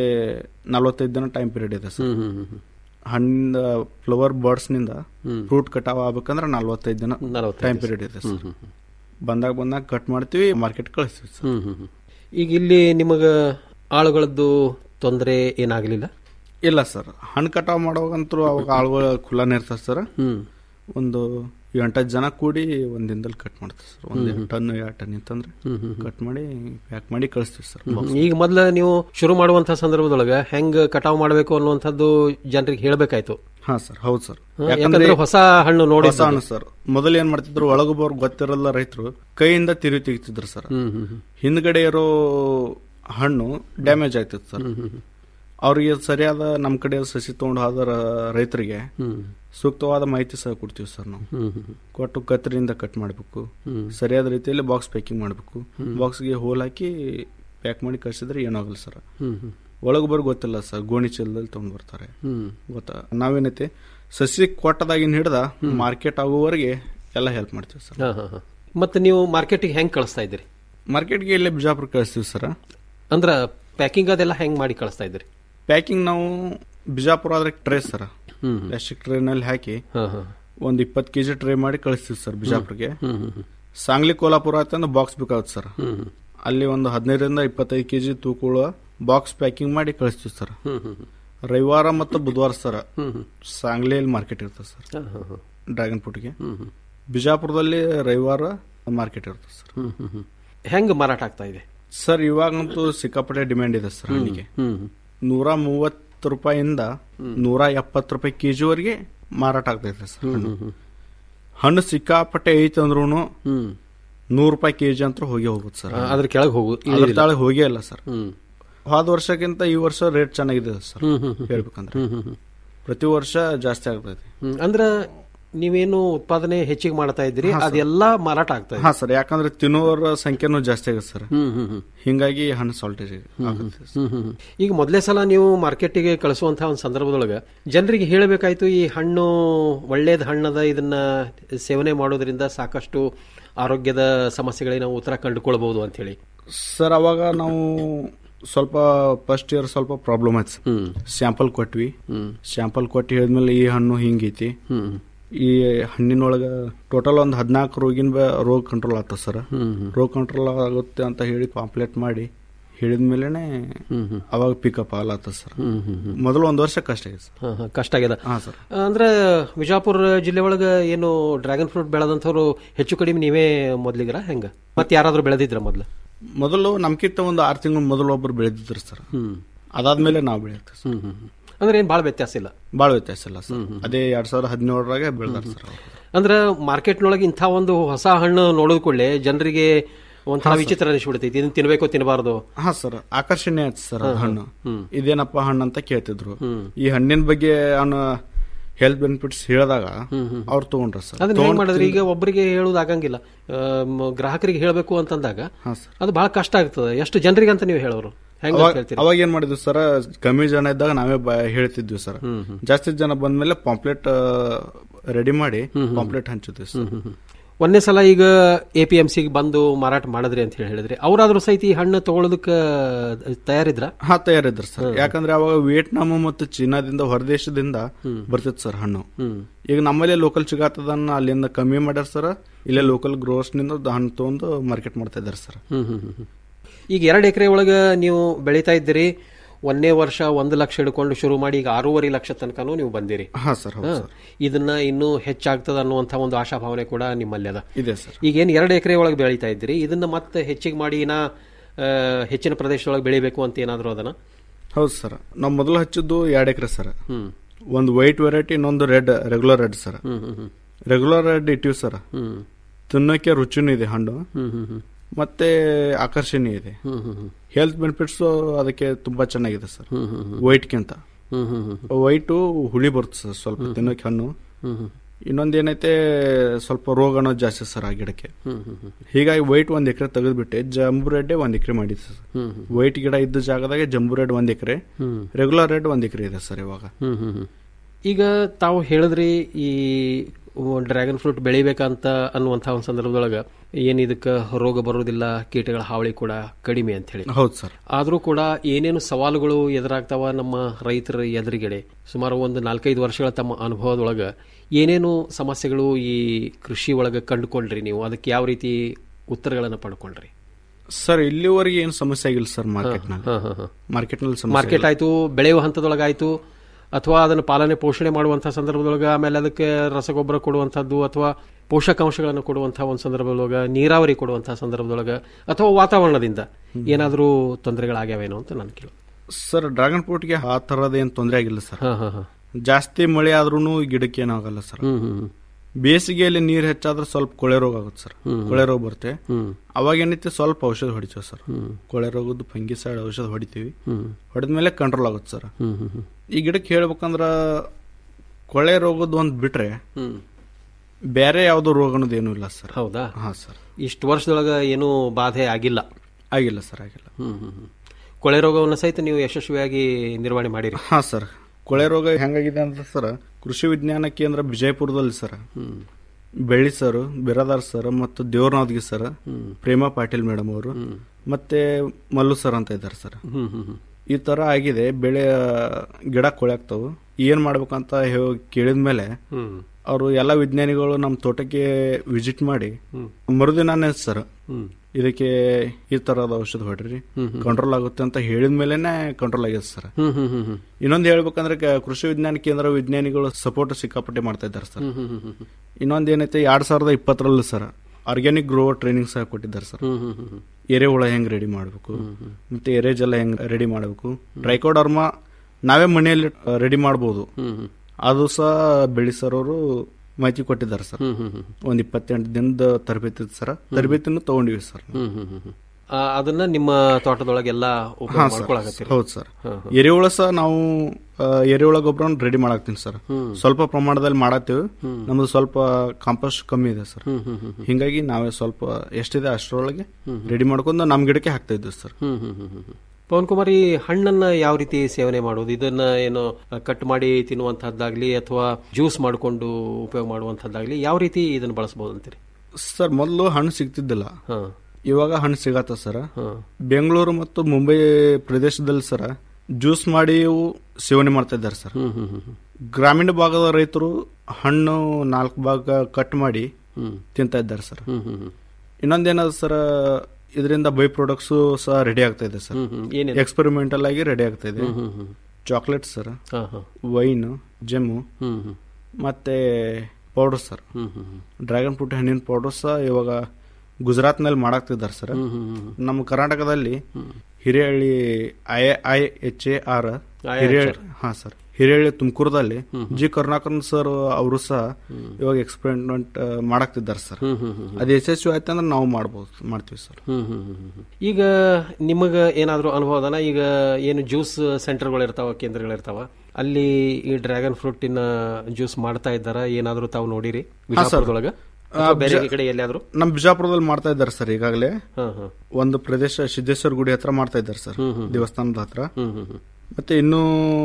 ನಲವತ್ತೈದು ದಿನ ಟೈಮ್ ಪೀರಿಯಡ್ ಇದೆ ಸರ್ ಹ್ಮ್, ಹ್ಮ್, ಹ್ಮ್, ಹ್ಮ್. ಹಣ್ಣಿಂದ ಫ್ಲವರ್ ಬರ್ಡ್ಸ್ ನಿಂದ ಹ್ಮ್. ಫ್ರೂಟ್ ಕಟಾವ್ ಆಗ್ಬೇಕಂದ್ರೆ ನಲವತ್ತೈದು ದಿನ ನಲವತ್ತೈದು ಟೈಮ್ ದಿವಸ. ಪೀರಿಯಡ್ ಇದೆ ಹ್ಮ್, ಸರ್ ಹ್ಮ್, ಹ್ಮ್. ಬಂದಾಗ ಬಂದಾಗ ಕಟ್ ಮಾಡ್ತೀವಿ ಮಾರ್ಕೆಟ್ ಕಳಿಸ್ತೀವಿ ಸರ್ ಹ್ಮ್, ಹ್ಮ್, ಹ್ಮ್. ಈಗ ಇಲ್ಲಿ ನಿಮಗ ಆಳುಗಳದ್ದು ತೊಂದರೆ ಏನಾಗಲಿಲ್ಲ ಇಲ್ಲ ಸರ್ ಹಣ್ಣು ಕಟಾವ್ ಮಾಡುವಾಗಂತೂ ಅವಾಗ ಆಳುಗಳು ಖುಲ್ಲಾನೇ ಇರ್ತದೆ ಸರ್ ಒಂದು ಎಂಟತ್ತು ಜನ ಕೂಡಿ ಒಂದ್ ದಿನದಲ್ಲಿ ಕಟ್ ಮಾಡ್ತೀವಿ ಸರ್ ಒಂದು ಹ್ಮ್. ಟನ್ ಎರಡು ಟನ್ ಇತ್ತಂದ್ರೆ ಕಟ್ ಮಾಡಿ ಪ್ಯಾಕ್ ಮಾಡಿ ಕಳಿಸ್ತೀವಿ ಸರ್ ಹ್ಮ್. ಈಗ ಮೊದ್ಲ ನೀವು ಶುರು ಮಾಡುವಂತ ಸಂದರ್ಭದೊಳಗ ಹೆಂಗ್ ಕಟಾವ್ ಮಾಡಬೇಕು ಅನ್ನುವಂಥದ್ದು ಜನರಿಗೆ ಹೇಳ್ಬೇಕಾಯ್ತು ಹಾ ಸರ್ ಹೌದು ಸರ್ ಹಾ, ಯಾಕಂದ್ರೆ ಹೊಸ ಹಣ್ಣು ನೋಡಿ ಹೊಸ ಹಣ್ಣು ಸರ್ ಮೊದಲು ಏನ್ ಮಾಡ್ತಿದ್ರು ಒಳಗೊಬ್ಬರು ಗೊತ್ತಿರಲ್ಲ ರೈತರು ಕೈಯಿಂದ ತಿರುವಿ ತೆಗಿತಿದ್ರು ಸರ್ ಹ್ಮ್, ಹ್ಮ್, ಹ್ಮ್. ಹಿಂದ್ಗಡೆ ಇರೋ ಹಣ್ಣು ಡ್ಯಾಮೇಜ್ ಆಯ್ತಿತ್ತು ಸರ್ ಅವ್ರಿಗೆ ಸರಿಯಾದ ನಮ್ಮ ಕಡೆ ಸಸಿ ತಗೊಂಡು ಹೋದ ರೈತರಿಗೆ ಸೂಕ್ತವಾದ ಮಾಹಿತಿ ಸಹ ಕೊಡ್ತೀವಿ ಸರ್ ನಾವು ಹ್ಮ್, ಹ್ಮ್, ಹ್ಮ್. ಕೊಟ್ಟು ಕತ್ತರಿಯಿಂದ ಕಟ್ ಮಾಡಬೇಕು ಹ್ಮ್. ಸರಿಯಾದ ರೀತಿಯಲ್ಲಿ ಬಾಕ್ಸ್ ಪ್ಯಾಕಿಂಗ್ ಮಾಡಬೇಕು ಹ್ಮ್. ಬಾಕ್ಸ್ಗೆ ಹೋಲ್ ಹಾಕಿ ಪ್ಯಾಕ್ ಮಾಡಿ ಕಳಿಸಿದ್ರೆ ಏನಾಗಲ್ಲ ಸರ್ ಹ್ಮ್, ಹ್ಮ್. ಒಳಗೆ ಬರೋ ಗೊತ್ತಿಲ್ಲ ಸರ್ ಗೋಣಿ ಚೀಲದಲ್ಲಿ ತಗೊಂಡ್ ಬರ್ತಾರೆ ಹ್ಮ್. ಗೊತ್ತಾ ನಾವೇನೈತಿ ಸಸಿ ಕೊಟ್ಟದಾಗಿನ ಹಿಡ್ದ ಮಾರ್ಕೆಟ್ ಆಗುವವರೆಗೆ ಎಲ್ಲ ಹೆಲ್ಪ್ ಮಾಡ್ತೀವಿ ಸರ್ ಹಾ, ಹಾ, ಹಾ. ಮತ್ತೆ ನೀವು ಮಾರ್ಕೆಟಿಗೆ ಹೆಂಗ್ ಕಳಿಸ್ತಾ ಇದ್ದೀರಿ ಮಾರ್ಕೆಟ್ಗೆ ಇಲ್ಲೇ ಬಿಜಾಪುರ ಕಳಿಸ್ತೀವಿ ಸರ್ ಅಂದ್ರ ಪ್ಯಾಕಿಂಗ್ ಅದೆಲ್ಲ ಹೆಂಗ್ ಮಾಡಿ ಕಳಿಸ್ತಾ ಇದ್ದೀರಿ ಪ್ಯಾಕಿಂಗ್ ನಾವು ಬಿಜಾಪುರ ಆದ್ರೆ ಟ್ರೇ ಸರ್ ಹ್ಮ್. ಪ್ಲಾಸ್ಟಿಕ್ ಟ್ರೇನಲ್ಲಿ ಹಾಕಿ ಹಾ, ಹಾ. ಒಂದ್ ಇಪ್ಪತ್ತು ಕೆಜಿ ಟ್ರೇ ಮಾಡಿ ಕಳಿಸ್ತೀವಿ ಸರ್ ಬಿಜಾಪುರ್ಗೆ ಹ್ಮ್, ಹ್ಮ್, ಹ್ಮ್. ಸಾಂಗ್ಲಿ ಕೋಲಾಪುರ ಆಯ್ತಂದ್ರೆ ಬಾಕ್ಸ್ ಬೇಕಾಗುತ್ತೆ ಸರ್ ಹ್ಮ್, ಹ್ಮ್. ಅಲ್ಲಿ ಒಂದು ಹದಿನೈದರಿಂದ ಇಪ್ಪತ್ತೈದು ಕೆಜಿ ತೂಕೊಳ್ಳುವ ಬಾಕ್ಸ್ ಪ್ಯಾಕಿಂಗ್ ಮಾಡಿ ಕಳಿಸ್ತೀವಿ ಸರ್ ಹ್ಮ್, ಹ್ಮ್, ಹ್ಮ್. ರವಿವಾರ ಮತ್ತು ಬುಧವಾರ ಸರ್ ಹ್ಮ್, ಹ್ಮ್. ಸಾಂಗ್ಲಿಯಲ್ಲಿ ಮಾರ್ಕೆಟ್ ಇರ್ತದೆ ಸರ್ ಹಾ, ಹಾ, ಹಾ. ಡ್ರ್ಯಾಗನ್ ಫ್ರೂಟ್ಗೆ ಹ್ಮ್, ಹ್ಮ್. ಬಿಜಾಪುರದಲ್ಲಿ ರವಿವಾರ ಮಾರ್ಕೆಟ್ ಇರ್ತದೆ ಸರ್ ಹ್ಮ್, ಹ್ಮ್, ಹ್ಮ್. ಹೆಂಗ್ ಮಾರಾಟ ಆಗ್ತಾ ಇದೆ ಸರ್ ಇವಾಗಂತೂ ಸಿಕ್ಕಾಪಟ್ಟೆ ಡಿಮ್ಯಾಂಡ್ ಇದೆ ಸರ್ ಹಣ್ಣಿಗೆ ಹ್ಮ್, ಹ್ಮ್. ನೂರ ಮೂವತ್ತು ರೂಪಾಯಿಂದ ನೂರ ಎಪ್ಪತ್ತು ರೂಪಾಯಿ ಕೆಜಿ ವರೆಗೆ ಮಾರಾಟ ಆಗ್ತೈತೆ ಸರ್ ಹಣ್ಣು. ಹ್ಮ್, ಹ್ಮ್. ಹಣ್ಣು ಸಿಕ್ಕಾಪಟ್ಟೆ ಐತೆ ಅಂದ್ರೂ ಹ್ಮ್. ನೂರು ರೂಪಾಯಿ ಕೆಜಿ ಅಂತ ಹೋಗಿ ಹೋಗುತ್ತೆ ಸರ್ ಆ, ಅದ್ರ ಕೆಳಗೆ ಹೋಗು ಅದ್ರ ಇಳಿಲಿಲ್ಲ. ತಾಳೆ ಹೋಗೇ ಇಲ್ಲ ಸರ್ ಹ್ಮ್. ಹೋದ ವರ್ಷಕ್ಕಿಂತ ಈ ವರ್ಷ ರೇಟ್ ಚೆನ್ನಾಗಿದೆ ಸರ್ ಹ್ಮ್, ಹ್ಮ್, ಹ್ಮ್. ಹೇಳ್ಬೇಕಂದ್ರೆ ಹ್ಮ್, ಹ್ಮ್, ಹ್ಮ್. ಪ್ರತಿ ವರ್ಷ ಜಾಸ್ತಿ ಆಗ್ತೈತಿ ಹ್ಮ್. ಅಂದ್ರ ನೀವೇನು ಉತ್ಪಾದನೆ ಹೆಚ್ಚಿಗೆ ಮಾಡ್ತಾ ಇದ್ದೀರಿ ಹಾ, ಸರ್. ಅದೆಲ್ಲ ಮಾರಾಟ ಆಗ್ತಾ ಇದೆ ಹಾ ಸರ್ ಯಾಕಂದ್ರೆ ತಿನ್ನುವರ ಸಂಖ್ಯೆನೂ ಜಾಸ್ತಿ ಆಗುತ್ತೆ ಸರ್ ಹ್ಮ್ ಹ್ಮ್ ಹ್ಮ್ ಹಿಂಗಾಗಿ ಹಣ್ಣು ಸಾಲ್ಟೇಜ್ ಆಗುತ್ತೆ ಹ್ಮ್ ಹ್ಮ್ ಹ್ಮ್. ಈಗ ಮೊದಲೇ ಸಲ ನೀವು ಮಾರ್ಕೆಟಿಗೆ ಕಳಿಸುವಂತಹ ಒಂದು ಸಂದರ್ಭದೊಳಗೆ ಜನರಿಗೆ ಹೇಳಬೇಕಾಯ್ತು ಈ ಹಣ್ಣು ಒಳ್ಳೇದ್ ಹಣ್ಣದ ಇದನ್ನ ಸೇವನೆ ಮಾಡೋದ್ರಿಂದ ಸಾಕಷ್ಟು ಆರೋಗ್ಯದ ಸಮಸ್ಯೆಗಳಿಗೆ ನಾವು ಉತ್ತರ ಕಂಡುಕೊಳ್ಬಹುದು ಅಂತ ಹೇಳಿ ಸರ್ ಅವಾಗ ನಾವು ಸ್ವಲ್ಪ ಫಸ್ಟ್ ಇಯರ್ ಸ್ವಲ್ಪ ಪ್ರಾಬ್ಲಮ್ ಆಯ್ತು ಸ್ಯಾಂಪಲ್ ಕೊಟ್ವಿ ಸ್ಯಾಂಪಲ್ ಕೊಟ್ಟು ಹೇಳಿದ್ಮೇಲೆ ಈ ಹಣ್ಣು ಹಿಂಗೈತಿ ಈ ಹಣ್ಣಿನೊಳಗ ಟೋಟಲ್ ಒಂದು ಹದಿನಾಲ್ಕು ರೋಗಿನ ಬ- ರೋಗ ಕಂಟ್ರೋಲ್ ಆಗ್ತದೆ ಸರ್ ರೋಗ ಕಂಟ್ರೋಲ್ ಆಗುತ್ತೆ ಅಂತ ಹೇಳಿ ಪಾಂಪ್ಲೆಟ್ ಮಾಡಿ ಹೇಳಿದ್ಮೇಲೆ ಅವಾಗ ಪಿಕಪ್ ಆಗಲಾಗ್ತದೆ ಸರ್ ಮೊದಲು ಒಂದು ವರ್ಷ ಕಷ್ಟ ಆಗಿದೆ ಸರ್ ಹಾ, ಹಾ, ಕಷ್ಟ ಆಗ್ಯದ ಹಾ ಸರ್ ಅಂದ್ರೆ ವಿಜಾಪುರ ಜಿಲ್ಲೆ ಒಳಗ ಏನು ಡ್ರ್ಯಾಗನ್ ಫ್ರೂಟ್ ಬೆಳೆದಂಥವ್ರು ಹೆಚ್ಚು ಕಡಿಮೆ ನೀವೇ ಮೊದ್ಲಿಗರ ಹೆಂಗ ಮತ್ತೆ ಯಾರಾದ್ರೂ ಬೆಳೆದಿದ್ರ ಮೊದ್ಲು ಮೊದಲು ನಮ್ಕಿಂತ ಒಂದು ಆರು ತಿಂಗಳು ಮೊದಲು ಒಬ್ಬರು ಬೆಳೆದಿದ್ರು ಸರ್ ಅದಾದ್ಮೇಲೆ ನಾವು ಬೆಳೆಯುತ್ತೆ ಸರ್ ಅಂದ್ರೆ ಏನ್ ಬಾಳ ವ್ಯತ್ಯಾಸ ಇಲ್ಲ ಭಾಳ ವ್ಯತ್ಯಾಸ ಇಲ್ಲ ಸರ್ ಅದೇ ಎರಡ್ ಸಾವಿರದ ಹದಿನೇಳರಾಗೆ ಬೆಳೆದಾರ ಸರ್ ಅವ್ರು. ಅಂದ್ರೆ ಮಾರ್ಕೆಟ್ನೊಳಗೆ ಇಂಥ ಒಂದು ಹೊಸ ಹಣ್ಣು ನೋಡಿದ ಕೂಡಲೇ ಜನರಿಗೆ ಒಂಥರ ಹಾ, ಸರ್. ವಿಚಿತ್ರ ಅನಿಸ್ಬಿಡ್ತೈತಿ ಇದನ್ನ ತಿನ್ಬೇಕೋ ತಿನ್ನಬಾರ್ದು ಹಾ ಸರ್ ಆಕರ್ಷಣೆ ಆಯ್ತು ಸರ್ ಅದು ಹಾ, ಹಾ. ಹಣ್ಣು ಹ್ಮ್. ಇದೇನಪ್ಪ ಹಣ್ಣು ಅಂತ ಕೇಳ್ತಿದ್ರು ಈ ಹಣ್ಣಿನ ಬಗ್ಗೆ ಅವನು ಹೆಲ್ತ್ ಬೆನಿಫಿಟ್ಸ್ ಹೇಳಿದಾಗ ಅವ್ರು ತಗೊಂಡ್ರ ಸರ್ ಅದನ್ನ ಹೆಂಗ್ ತಗೊಂಡ್ ಮಾಡಿದ್ರಿ ಈಗ ತಿಂದ್- ಒಬ್ಬರಿಗೆ ಹೇಳುದು ಆಗಂಗಿಲ್ಲ ಆ, ಮ್, ಗ್ರಾಹಕರಿಗೆ ಹೇಳಬೇಕು ಅಂತಂದಾಗ ಹಾ, ಸರ್. ಅದು ಬಹಳ ಕಷ್ಟ ಆಗ್ತದೆ ಎಷ್ಟು ಜನರಿಗೆ ಅಂತ ನೀವು ಹೇಳೋರು ಹೆಂಗ್ ಅವಾಗ- ಹೇಳ್ತೀರಿ ಅವಾಗ ಏನ್ ಮಾಡಿದ್ವಿ ಸರ್ ಕಮ್ಮಿ ಜನ ಇದ್ದಾಗ ನಾವೇ ಬ- ಹೇಳ್ತಿದ್ವಿ ಸರ್ ಜಾಸ್ತಿ ಜನ ಬಂದ್ಮೇಲೆ ಪಾಂಪ್ಲೆಟ್ ರೆಡಿ ಮಾಡಿ ಪಾಂಪ್ಲೆಟ್ ಹಂಚಿದ್ವಿ ಸರ್ ಒಂದೇ ಸಲ ಈಗ ಎ ಪಿ ಎಂ ಸಿಗೆ ಬಂದು ಮಾರಾಟ ಮಾಡಿದ್ರಿ ಅಂತ ಹೇಳಿ ಹೇಳಿದ್ರಿ ಅವರಾದ್ರೂ ಸಹಿತ ಈ ಹಣ್ಣು ತಗೊಳ್ಳೋದಕ್ಕೆ ತಯಾರಿದ್ರ ಹಾ ತಯಾರಿದ್ರು ಸರ್ ಯಾಕಂದ್ರೆ ಅವಾಗ ವಿಯೆಟ್ನಾಮ್ ಮತ್ತು ಚೀನಾದಿಂದ ಹೊರದೇಶದಿಂದ ಬರ್ತಿತ್ತು ಸರ್ ಹಣ್ಣು ಈಗ ನಮ್ಮಲ್ಲೇ ಲೋಕಲ್ ಸಿಗಾತದನ್ನ ಅಲ್ಲಿಂದ ಕಮ್ಮಿ ಮಾಡ್ಯಾರ ಸರ್ ಇಲ್ಲೇ ಲೋಕಲ್ ಗ್ರೋಸ್ ನಿಂದ ಹಣ್ಣು ತಗೊಂಡು ಮಾರ್ಕೆಟ್ ಮಾಡ್ತಾ ಇದಾರೆ ಸರ್ ಹ್ಮ್ ಹ್ಮ್ ಹ್ಮ್ ಹ್ಮ್. ಈಗ ಎರಡು ಎಕರೆ ಒಳಗ ನೀವು ಬೆಳೀತಾ ಇದ್ದೀರಿ ಒಂದನೇ ವರ್ಷ ಒಂದು ಲಕ್ಷ ಹಿಡ್ಕೊಂಡು ಶುರು ಮಾಡಿ ಈಗ ಆರೂವರೆ ಲಕ್ಷ ತನಕನೂ ನೀವು ಬಂದಿರಿ ಹಾ ಸರ್ ಹೌದು ಹಾ. ಸರ್ ಇದನ್ನ ಇನ್ನೂ ಹೆಚ್ಚಾಗ್ತದ ಅನ್ನುವಂಥ ಒಂದು ಆಶಾಭಾವನೆ ಕೂಡ ನಿಮ್ಮಲ್ಲಿ ಅದ ಇದೆ ಸರ್ ಈಗೇನು ಎರಡು ಎಕರೆ ಒಳಗೆ ಬೆಳೀತಾ ಇದ್ದೀರಿ ಇದನ್ನ ಮತ್ತೆ ಹೆಚ್ಚಿಗೆ ಮಾಡಿ ಇನ್ನ ಆ, ಹೆಚ್ಚಿನ ಪ್ರದೇಶದೊಳಗೆ ಬೆಳಿಬೇಕು ಅಂತ ಏನಾದರೂ ಅದನ್ನ ಹೌದು ಸರ್ ನಾವು ಮೊದಲು ಹಚ್ಚಿದ್ದು ಎರಡು ಎಕರೆ ಸರ್ ಒಂದು ವೈಟ್ ವೆರೈಟಿ ಇನ್ನೊಂದು ರೆಡ್ ರೆಗ್ಯುಲರ್ ರೆಡ್ ಸರ್ ಹ್ಮ್ ಹ್ಮ್ ಹ್ಮ್ ರೆಗ್ಯುಲರ್ ರೆಡ್ ಇಟ್ಟಿವಿ ಸರ್ ಹ್ಮ್ ತಿನ್ನೋಕೆ ರುಚಿನೂ ಇದೆ ಹಣ್ಣು ಹ್ಮ್ ಹ್ಮ್ ಹ್ಮ್ ಮತ್ತೆ ಆಕರ್ಷಣೀಯ ಇದೆ ಹ್ಮ್ ಹ್ಮ್ ಹ್ಮ್ ಹೆಲ್ತ್ ಬೆನಿಫಿಟ್ಸ್ ಅದಕ್ಕೆ ತುಂಬಾ ಚೆನ್ನಾಗಿದೆ ಸರ್ ಹ್ಮ್ ಹ್ಮ್ ಹ್ಮ್. ವೈಟ್ಗಿಂತ ಹ್ಮ್ ಹ್ಮ್ ಹ್ಮ್ ವೈಟು ಹುಳಿ ಬರುತ್ತೆ ಸರ್ ಸ್ವಲ್ಪ ತಿನ್ನೋಕೆ ಹಣ್ಣು ಹ್ಮ್ ಹ್ಮ್ ಇನ್ನೊಂದು ಏನೈತೆ ಸ್ವಲ್ಪ ರೋಗನೂ ಜಾಸ್ತಿ ಸರ್ ಆ ಗಿಡಕ್ಕೆ ಹ್ಮ್ ಹ್ಮ್ ಹ್ಮ್ ಹೀಗಾಗಿ ವೈಟ್ ಒಂದ್ ಎಕರೆ ತೆಗೆದ್ಬಿಟ್ಟೆ ಜಂಬು ರೆಡ್ ಒಂದ್ ಎಕರೆ ಮಾಡಿದ್ದೆ ಸರ್ ಹ್ಮ್ ಹ್ಮ್. ವೈಟ್ ಗಿಡ ಇದ್ದ ಜಾಗದಾಗೆ ಜಂಬು ರೆಡ್ ಒಂದ್ ಎಕರೆ ಹ್ಮ್. ರೆಗ್ಯುಲರ್ ರೆಡ್ ಒಂದ್ ಎಕರೆ ಇದೆ ಸರ್ ಇವಾಗ ಹ್ಮ್ ಹ್ಮ್ ಹ್ಮ್. ಈಗ ತಾವು ಹೇಳಿದ್ರಿ ಈ ಡ್ರ್ಯಾಗನ್ ಫ್ರೂಟ್ ಬೆಳಿಬೇಕಂತ ಅನ್ನುವಂಥ ಒಂದು ಸಂದರ್ಭದೊಳಗ ಏನ್ ಇದಕ್ಕೆ ರೋಗ ಬರೋದಿಲ್ಲ ಕೀಟಗಳ ಹಾವಳಿ ಕೂಡ ಕಡಿಮೆ ಅಂತ ಹೇಳಿ ಹೌದು ಸರ್ ಆದ್ರೂ ಕೂಡ ಏನೇನು ಸವಾಲುಗಳು ಎದುರಾಗ್ತಾವ ನಮ್ಮ ರೈತರ ಎದುರುಗಡೆ ಸುಮಾರು ಒಂದು ನಾಲ್ಕೈದು ವರ್ಷಗಳ ತಮ್ಮ ಅನುಭವದೊಳಗ ಏನೇನು ಸಮಸ್ಯೆಗಳು ಈ ಕೃಷಿ ಒಳಗೆ ಕಂಡುಕೊಂಡ್ರಿ ನೀವು ಅದಕ್ಕೆ ಯಾವ ರೀತಿ ಉತ್ತರಗಳನ್ನು ಪಡ್ಕೊಂಡ್ರಿ ಸರ್ ಇಲ್ಲಿವರೆಗೆ ಏನು ಸಮಸ್ಯೆ ಆಗಿಲ್ಲ ಸರ್ ಮಾರ್ಕೆಟ್ ನಲ್ಲಿ ಹಾ, ಹಾ, ಹಾ. ಮಾರ್ಕೆಟ್ ನಲ್ಲಿ ಸಮಸ್ಯೆ ಮಾರ್ಕೆಟ್ ಇಲ್ಲ. ಆಯ್ತು ಬೆಳೆಯುವ ಹಂತದೊಳಗಾಯ್ತು ಅಥವಾ ಅದನ್ನು ಪಾಲನೆ ಪೋಷಣೆ ಮಾಡುವಂತಹ ಸಂದರ್ಭದೊಳಗ ಆಮೇಲೆ ಅದಕ್ಕೆ ರಸಗೊಬ್ಬರ ಕೊಡುವಂಥದ್ದು ಅಥವಾ ಪೋಷಕಾಂಶಗಳನ್ನು ಕೊಡುವಂತಹ ಒಂದು ಸಂದರ್ಭದೊಳಗ ನೀರಾವರಿ ಕೊಡುವಂತಹ ಸಂದರ್ಭದೊಳಗ ಅಥವಾ ವಾತಾವರಣದಿಂದ ಏನಾದರೂ ತೊಂದರೆಗಳಾಗ್ಯಾವೇನೋ ಅಂತ ನಾನು ಕೇಳು ಸರ್ ಡ್ರ್ಯಾಗನ್ ಫ್ರೂಟ್ಗೆ ಆ ತರದ ಏನು ತೊಂದರೆ ಆಗಿಲ್ಲ ಸರ್ ಹಾ, ಹಾ, ಹಾ. ಜಾಸ್ತಿ ಮಳೆ ಆದ್ರೂ ಗಿಡಕ್ಕೆ ಏನಾಗಲ್ಲ ಸರ್ ಹ್ಮ್, ಹ್ಮ್, ಹ್ಮ್. ಬೇಸಿಗೆಯಲ್ಲಿ ನೀರು ಹೆಚ್ಚಾದ್ರೆ ಸ್ವಲ್ಪ ಕೊಳೆ ರೋಗ ಆಗುತ್ತೆ ಸರ್ ಹ್ಮ್. ಕೊಳೆ ರೋಗ ಬರುತ್ತೆ ಹ್ಮ್. ಅವಾಗ ಏನೈತಿ ಸ್ವಲ್ಪ ಔಷಧ ಹೊಡಿತೀವಿ ಸರ್ ಹ್ಮ್. ಕೊಳೆ ರೋಗದ್ದು ಫಂಗಿಸೈಡ್ ಔಷಧ ಹೊಡಿತೀವಿ ಹ್ಮ್. ಹೊಡೆದ್ಮೇಲೆ ಕಂಟ್ರೋಲ್ ಆಗುತ್ತೆ ಸರ್ ಹ್ಮ್, ಹ್ಮ್, ಹ್ಮ್. ಈ ಗಿಡಕ್ಕೆ ಹೇಳ್ಬೇಕಂದ್ರ ಕೊಳೆ ರೋಗದ್ದು ಒಂದು ಬಿಟ್ರೆ ಹ್ಮ್. ಬೇರೆ ಯಾವ್ದು ರೋಗ ಅನ್ನೋದು ಏನೂ ಇಲ್ಲ ಸರ್ ಹೌದಾ ಹಾ ಸರ್ ಇಷ್ಟು ವರ್ಷದೊಳಗ ಏನೂ ಬಾಧೆ ಆಗಿಲ್ಲ ಆಗಿಲ್ಲ ಸರ್ ಆಗಿಲ್ಲ ಹ್ಮ್ ಹ್ಮ್ ಹ್ಮ್. ಕೊಳೆ ರೋಗವನ್ನು ಸಹಿತ ನೀವು ಯಶಸ್ವಿಯಾಗಿ ನಿರ್ವಹಣೆ ಮಾಡಿರಿ ಹಾ ಸರ್ ಕೊಳೆ ರೋಗ ಹೆಂಗಾಗಿದೆ ಅಂದ್ರೆ ಸರ್ ಕೃಷಿ ವಿಜ್ಞಾನ ಕೇಂದ್ರ ವಿಜಯಪುರದಲ್ಲಿ ಸರ್ ಹ್ಮ್. ಬೆಳ್ಳಿ ಸರ್ ಬಿರಾದಾರ್ ಸರ್ ಮತ್ತು ದೇವ್ರನಾಥ್ಗಿ ಸರ್ ಹ್ಮ್. ಪ್ರೇಮಾ ಪಾಟೀಲ್ ಮೇಡಮ್ ಅವರು ಮತ್ತೆ ಮಲ್ಲು ಸರ್ ಅಂತ ಇದ್ದಾರೆ ಸರ್ ಹ್ಮ್ ಹ್ಮ್ ಹ್ಮ್. ಈ ತರ ಆಗಿದೆ ಬೆಳೆ ಗಿಡ ಕೊಳೆಯಾಗ್ತಾವು ಏನ್ ಮಾಡ್ಬೇಕಂತ ಹೇ- ಕೇಳಿದ್ಮೇಲೆ ಹ್ಮ್. ಅವರು ಎಲ್ಲ ವಿಜ್ಞಾನಿಗಳು ನಮ್ಮ ತೋಟಕ್ಕೆ ವಿಸಿಟ್ ಮಾಡಿ ಹ್ಮ್. ಮರುದಿನಾನೇ ಸರ್ ಹ್ಮ್. ಇದಕ್ಕೆ ಈ ತರದ ಔಷಧ ಹೊಡ್ರಿ ಹ್ಮ್ ಹ್ಮ್. ಕಂಟ್ರೋಲ್ ಆಗುತ್ತೆ ಅಂತ ಹೇಳಿದ ಮೇಲೆನೆ ಕಂಟ್ರೋಲ್ ಆಗಿದೆ ಸರ್ ಹ್ಮ್ ಹ್ಮ್ ಹ್ಮ್ ಹ್ಮ್. ಇನ್ನೊಂದು ಹೇಳ್ಬೇಕಂದ್ರೆ ಕ- ಕೃಷಿ ವಿಜ್ಞಾನ ಕೇಂದ್ರ ವಿಜ್ಞಾನಿಗಳು ಸಪೋರ್ಟ್ ಸಿಕ್ಕಾಪಟ್ಟೆ ಮಾಡ್ತಾ ಇದ್ದಾರೆ ಸರ್ ಹ್ಮ್ ಹ್ಮ್ ಹ್ಮ್ ಹ್ಮ್. ಇನ್ನೊಂದು ಏನೈತೆ ಎರಡ್ ಸಾವಿರದ ಇಪ್ಪತ್ತರಲ್ಲಿ ಸರ್ ಆರ್ಗ್ಯಾನಿಕ್ ಗ್ರೋ ಟ್ರೈನಿಂಗ್ ಸಹ ಕೊಟ್ಟಿದ್ದಾರೆ ಸರ್ ಹ್ಮ್ ಹ್ಮ್ ಹ್ಮ್ ಹ್ಮ್. ಎರೆಹುಳ ಹೆಂಗ್ ರೆಡಿ ಮಾಡಬೇಕು ಮತ್ತೆ ಎರೆಜಲ ಹೆಂಗ್ ರೆಡಿ ಮಾಡಬೇಕು ಟ್ರೈಕೋಡರ್ಮ ನಾವೇ ಮನೆಯಲ್ಲಿ ರೆಡಿ ಮಾಡಬಹುದು ಹ್ಮ್ ಹ್ಮ್. ಅದು ಸಹ ಬೆಳಿ ಸರ್ ಅವರು ಮಾಹಿತಿ ಕೊಟ್ಟಿದ್ದಾರೆ ಸರ್ ಹ್ಮ್ ಹ್ಮ್ ಹ್ಮ್. ಒಂದ್ ಇಪ್ಪತ್ತೆಂಟು ದಿನದ ತರಬೇತಿ ಇತ್ತು ಸರ್ ತರಬೇತಿನೂ ತಗೊಂಡಿವಿ ಸರ್ ಹ್ಮ್ ಹ್ಮ್ ಹ್ಮ್ ಹ್ಮ್. ಆ, ಅದನ್ನ ನಿಮ್ಮ ತೋಟದೊಳಗೆಲ್ಲ ಉಪಯೋಗ ಹಾ ಸರ್ ಮಾಡ್ಕೊಳಕತ್ತೀರಿ ಹೌದು ಸರ್ ಎರೆಹುಳ ಸಹ ನಾವು ಆ, ಎರೆಹುಳ ಗೊಬ್ಬರ ರೆಡಿ ಮಾಡಾಕ್ತೀನಿ ಸರ್ ಸ್ವಲ್ಪ ಪ್ರಮಾಣದಲ್ಲಿ ಮಾಡತ್ತೀವಿ ನಮ್ದು ಸ್ವಲ್ಪ ಕಾಂಪೋಸ್ಟ್ ಕಮ್ಮಿ ಇದೆ ಸರ್ ಹಿಂಗಾಗಿ ನಾವೇ ಸ್ವಲ್ಪ ಎಷ್ಟಿದೆ ಅಷ್ಟರೊಳಗೆ ರೆಡಿ ಮಾಡ್ಕೊಂಡು ನಮ್ ಗಿಡಕ್ಕೆ ಹಾಕ್ತಾ ಇದ್ದೀವಿ ಸರ್ ಹ್ಮ್ ಹ್ಮ್ ಹ್ಮ್ ಹ್ಮ್ ಹ್ಮ್. ಪವನ್ ಕುಮಾರ್ ಈ ಹಣ್ಣನ್ನ ಯಾವ ರೀತಿ ಸೇವನೆ ಮಾಡೋದು ಇದನ್ನ ಏನು ಕಟ್ ಮಾಡಿ ತಿನ್ನುವಂತಹದ್ದಾಗ್ಲಿ ಅಥವಾ ಜ್ಯೂಸ್ ಮಾಡಿಕೊಂಡು ಉಪಯೋಗ ಮಾಡುವಂತಹದ್ದಾಗ್ಲಿ ಯಾವ ರೀತಿ ಇದನ್ನ ಬಳಸಬಹುದು ಅಂತೀರಿ ಸರ್ ಮೊದಲು ಹಣ್ಣು ಸಿಗ್ತಿದ್ದಿಲ್ಲ ಇವಾಗ ಹಣ್ಣು ಸಿಗತ್ತ ಸರ್ ಬೆಂಗಳೂರು ಮತ್ತು ಮುಂಬೈ ಪ್ರದೇಶದಲ್ಲಿ ಸರ್ ಜ್ಯೂಸ್ ಮಾಡಿ ಇವು ಸೇವನೆ ಮಾಡ್ತಾ ಇದ್ದಾರೆ ಸರ್ ಗ್ರಾಮೀಣ ಭಾಗದ ರೈತರು ಹಣ್ಣು ನಾಲ್ಕು ಭಾಗ ಕಟ್ ಮಾಡಿ ತಿಂತಾ ಇದ್ದಾರೆ ಸರ್ ಇನ್ನೊಂದೇನದ ಸರ್ ಇದರಿಂದ ಬೈ ಪ್ರಾಡಕ್ಟ್ಸ್ ಸಹ ರೆಡಿ ಆಗ್ತಾ ಇದೆ ಸರ್ ಏನೇನು? ಎಕ್ಸ್ಪೆರಿಮೆಂಟಲ್ ಆಗಿ ರೆಡಿ ಆಗ್ತಾ ಇದೆ ಹ್ಮ್, ಹ್ಮ್, ಹ್ಮ್. ಚಾಕ್ಲೇಟ್ ಸರ್ ಹಾ, ಹಾ. ವೈನ್ ಜೆಮ್ಮು ಹ್ಮ್, ಹ್ಮ್. ಮತ್ತೆ ಪೌಡರ್ ಸರ್ ಹ್ಮ್, ಹ್ಮ್, ಹ್ಮ್. ಡ್ರ್ಯಾಗನ್ ಫ್ರೂಟ್ ಹಣ್ಣಿನ ಪೌಡರ್ ಸಹ ಇವಾಗ ಗುಜರಾತ್ ನಲ್ಲಿ ಮಾಡಾಕ್ತಿದ್ದಾರೆ ಸರ್ ಹ್ಮ್, ಹ್ಮ್, ಹ್ಮ್. ನಮ್ಮ ಕರ್ನಾಟಕದಲ್ಲಿ Hiriyalli I I H A R IIHR. Hiriyalli ಹಾ ಸರ್ ಹಿರಿಯಳ್ಳಿ ತುಮಕೂರದಲ್ಲಿ ಜಿ ಕರುಣಾಕರನ್ ಸರ್ ಅವರು ಸಹ ಇವಾಗ ಎಕ್ಸ್ಪೆರಿಮೆಂಟ್ ಮಾಡಾಕ್ತಿದ್ದಾರೆ ಸರ್ ಹ್ಮ್, ಹ್ಮ್, ಹ್ಮ್, ಹ್ಮ್. ಅದು ಯಶಸ್ವಿ ಆಯ್ತು ಅಂದ್ರೆ ನಾವು ಮಾಡ್ಬೋದು ಮಾಡ್ತೀವಿ ಸರ್ ಹ್ಮ್, ಹ್ಮ್, ಹ್ಮ್, ಹ್ಮ್. ಈಗ ನಿಮಗ ಏನಾದರೂ ಅನುಭವ ಅದನ ಈಗ ಏನು ಜ್ಯೂಸ್ ಸೆಂಟರ್ಗಳು ಇರ್ತಾವ ಕೇಂದ್ರಗಳಿರ್ತಾವ ಅಲ್ಲಿ ಈ ಡ್ರ್ಯಾಗನ್ ಫ್ರೂಟಿನ ಜ್ಯೂಸ್ ಮಾಡ್ತಾ ಇದ್ದಾರ ಏನಾದರೂ ತಾವು ನೋಡಿರಿ ಹಾ, ಸರ್. ಬಿಜಾಪುರದೊಳಗ ಆ, ಅಥವಾ ಬೇರೆ ಬಿಜಾ- ಕಡೆ ಎಲ್ಲಿಯಾದ್ರೂ ನಮ್ಮ ಬಿಜಾಪುರದಲ್ಲಿ ಮಾಡ್ತಾ ಇದ್ದಾರೆ ಸರ್ ಈಗಾಗಲೇ ಹಾ, ಹಾ. ಒಂದು ಪ್ರದೇಶ ಸಿದ್ದೇಶ್ವರ ಗುಡಿ ಹತ್ರ ಮಾಡ್ತಾ ಇದ್ದಾರೆ ಸರ್ ಹ್ಮ್, ಹ್ಮ್. ದೇವಸ್ಥಾನದ ಹತ್ರ ಹ್ಮ್, ಹ್ಮ್, ಹ್ಮ್. ಮತ್ತೆ ಇನ್ನು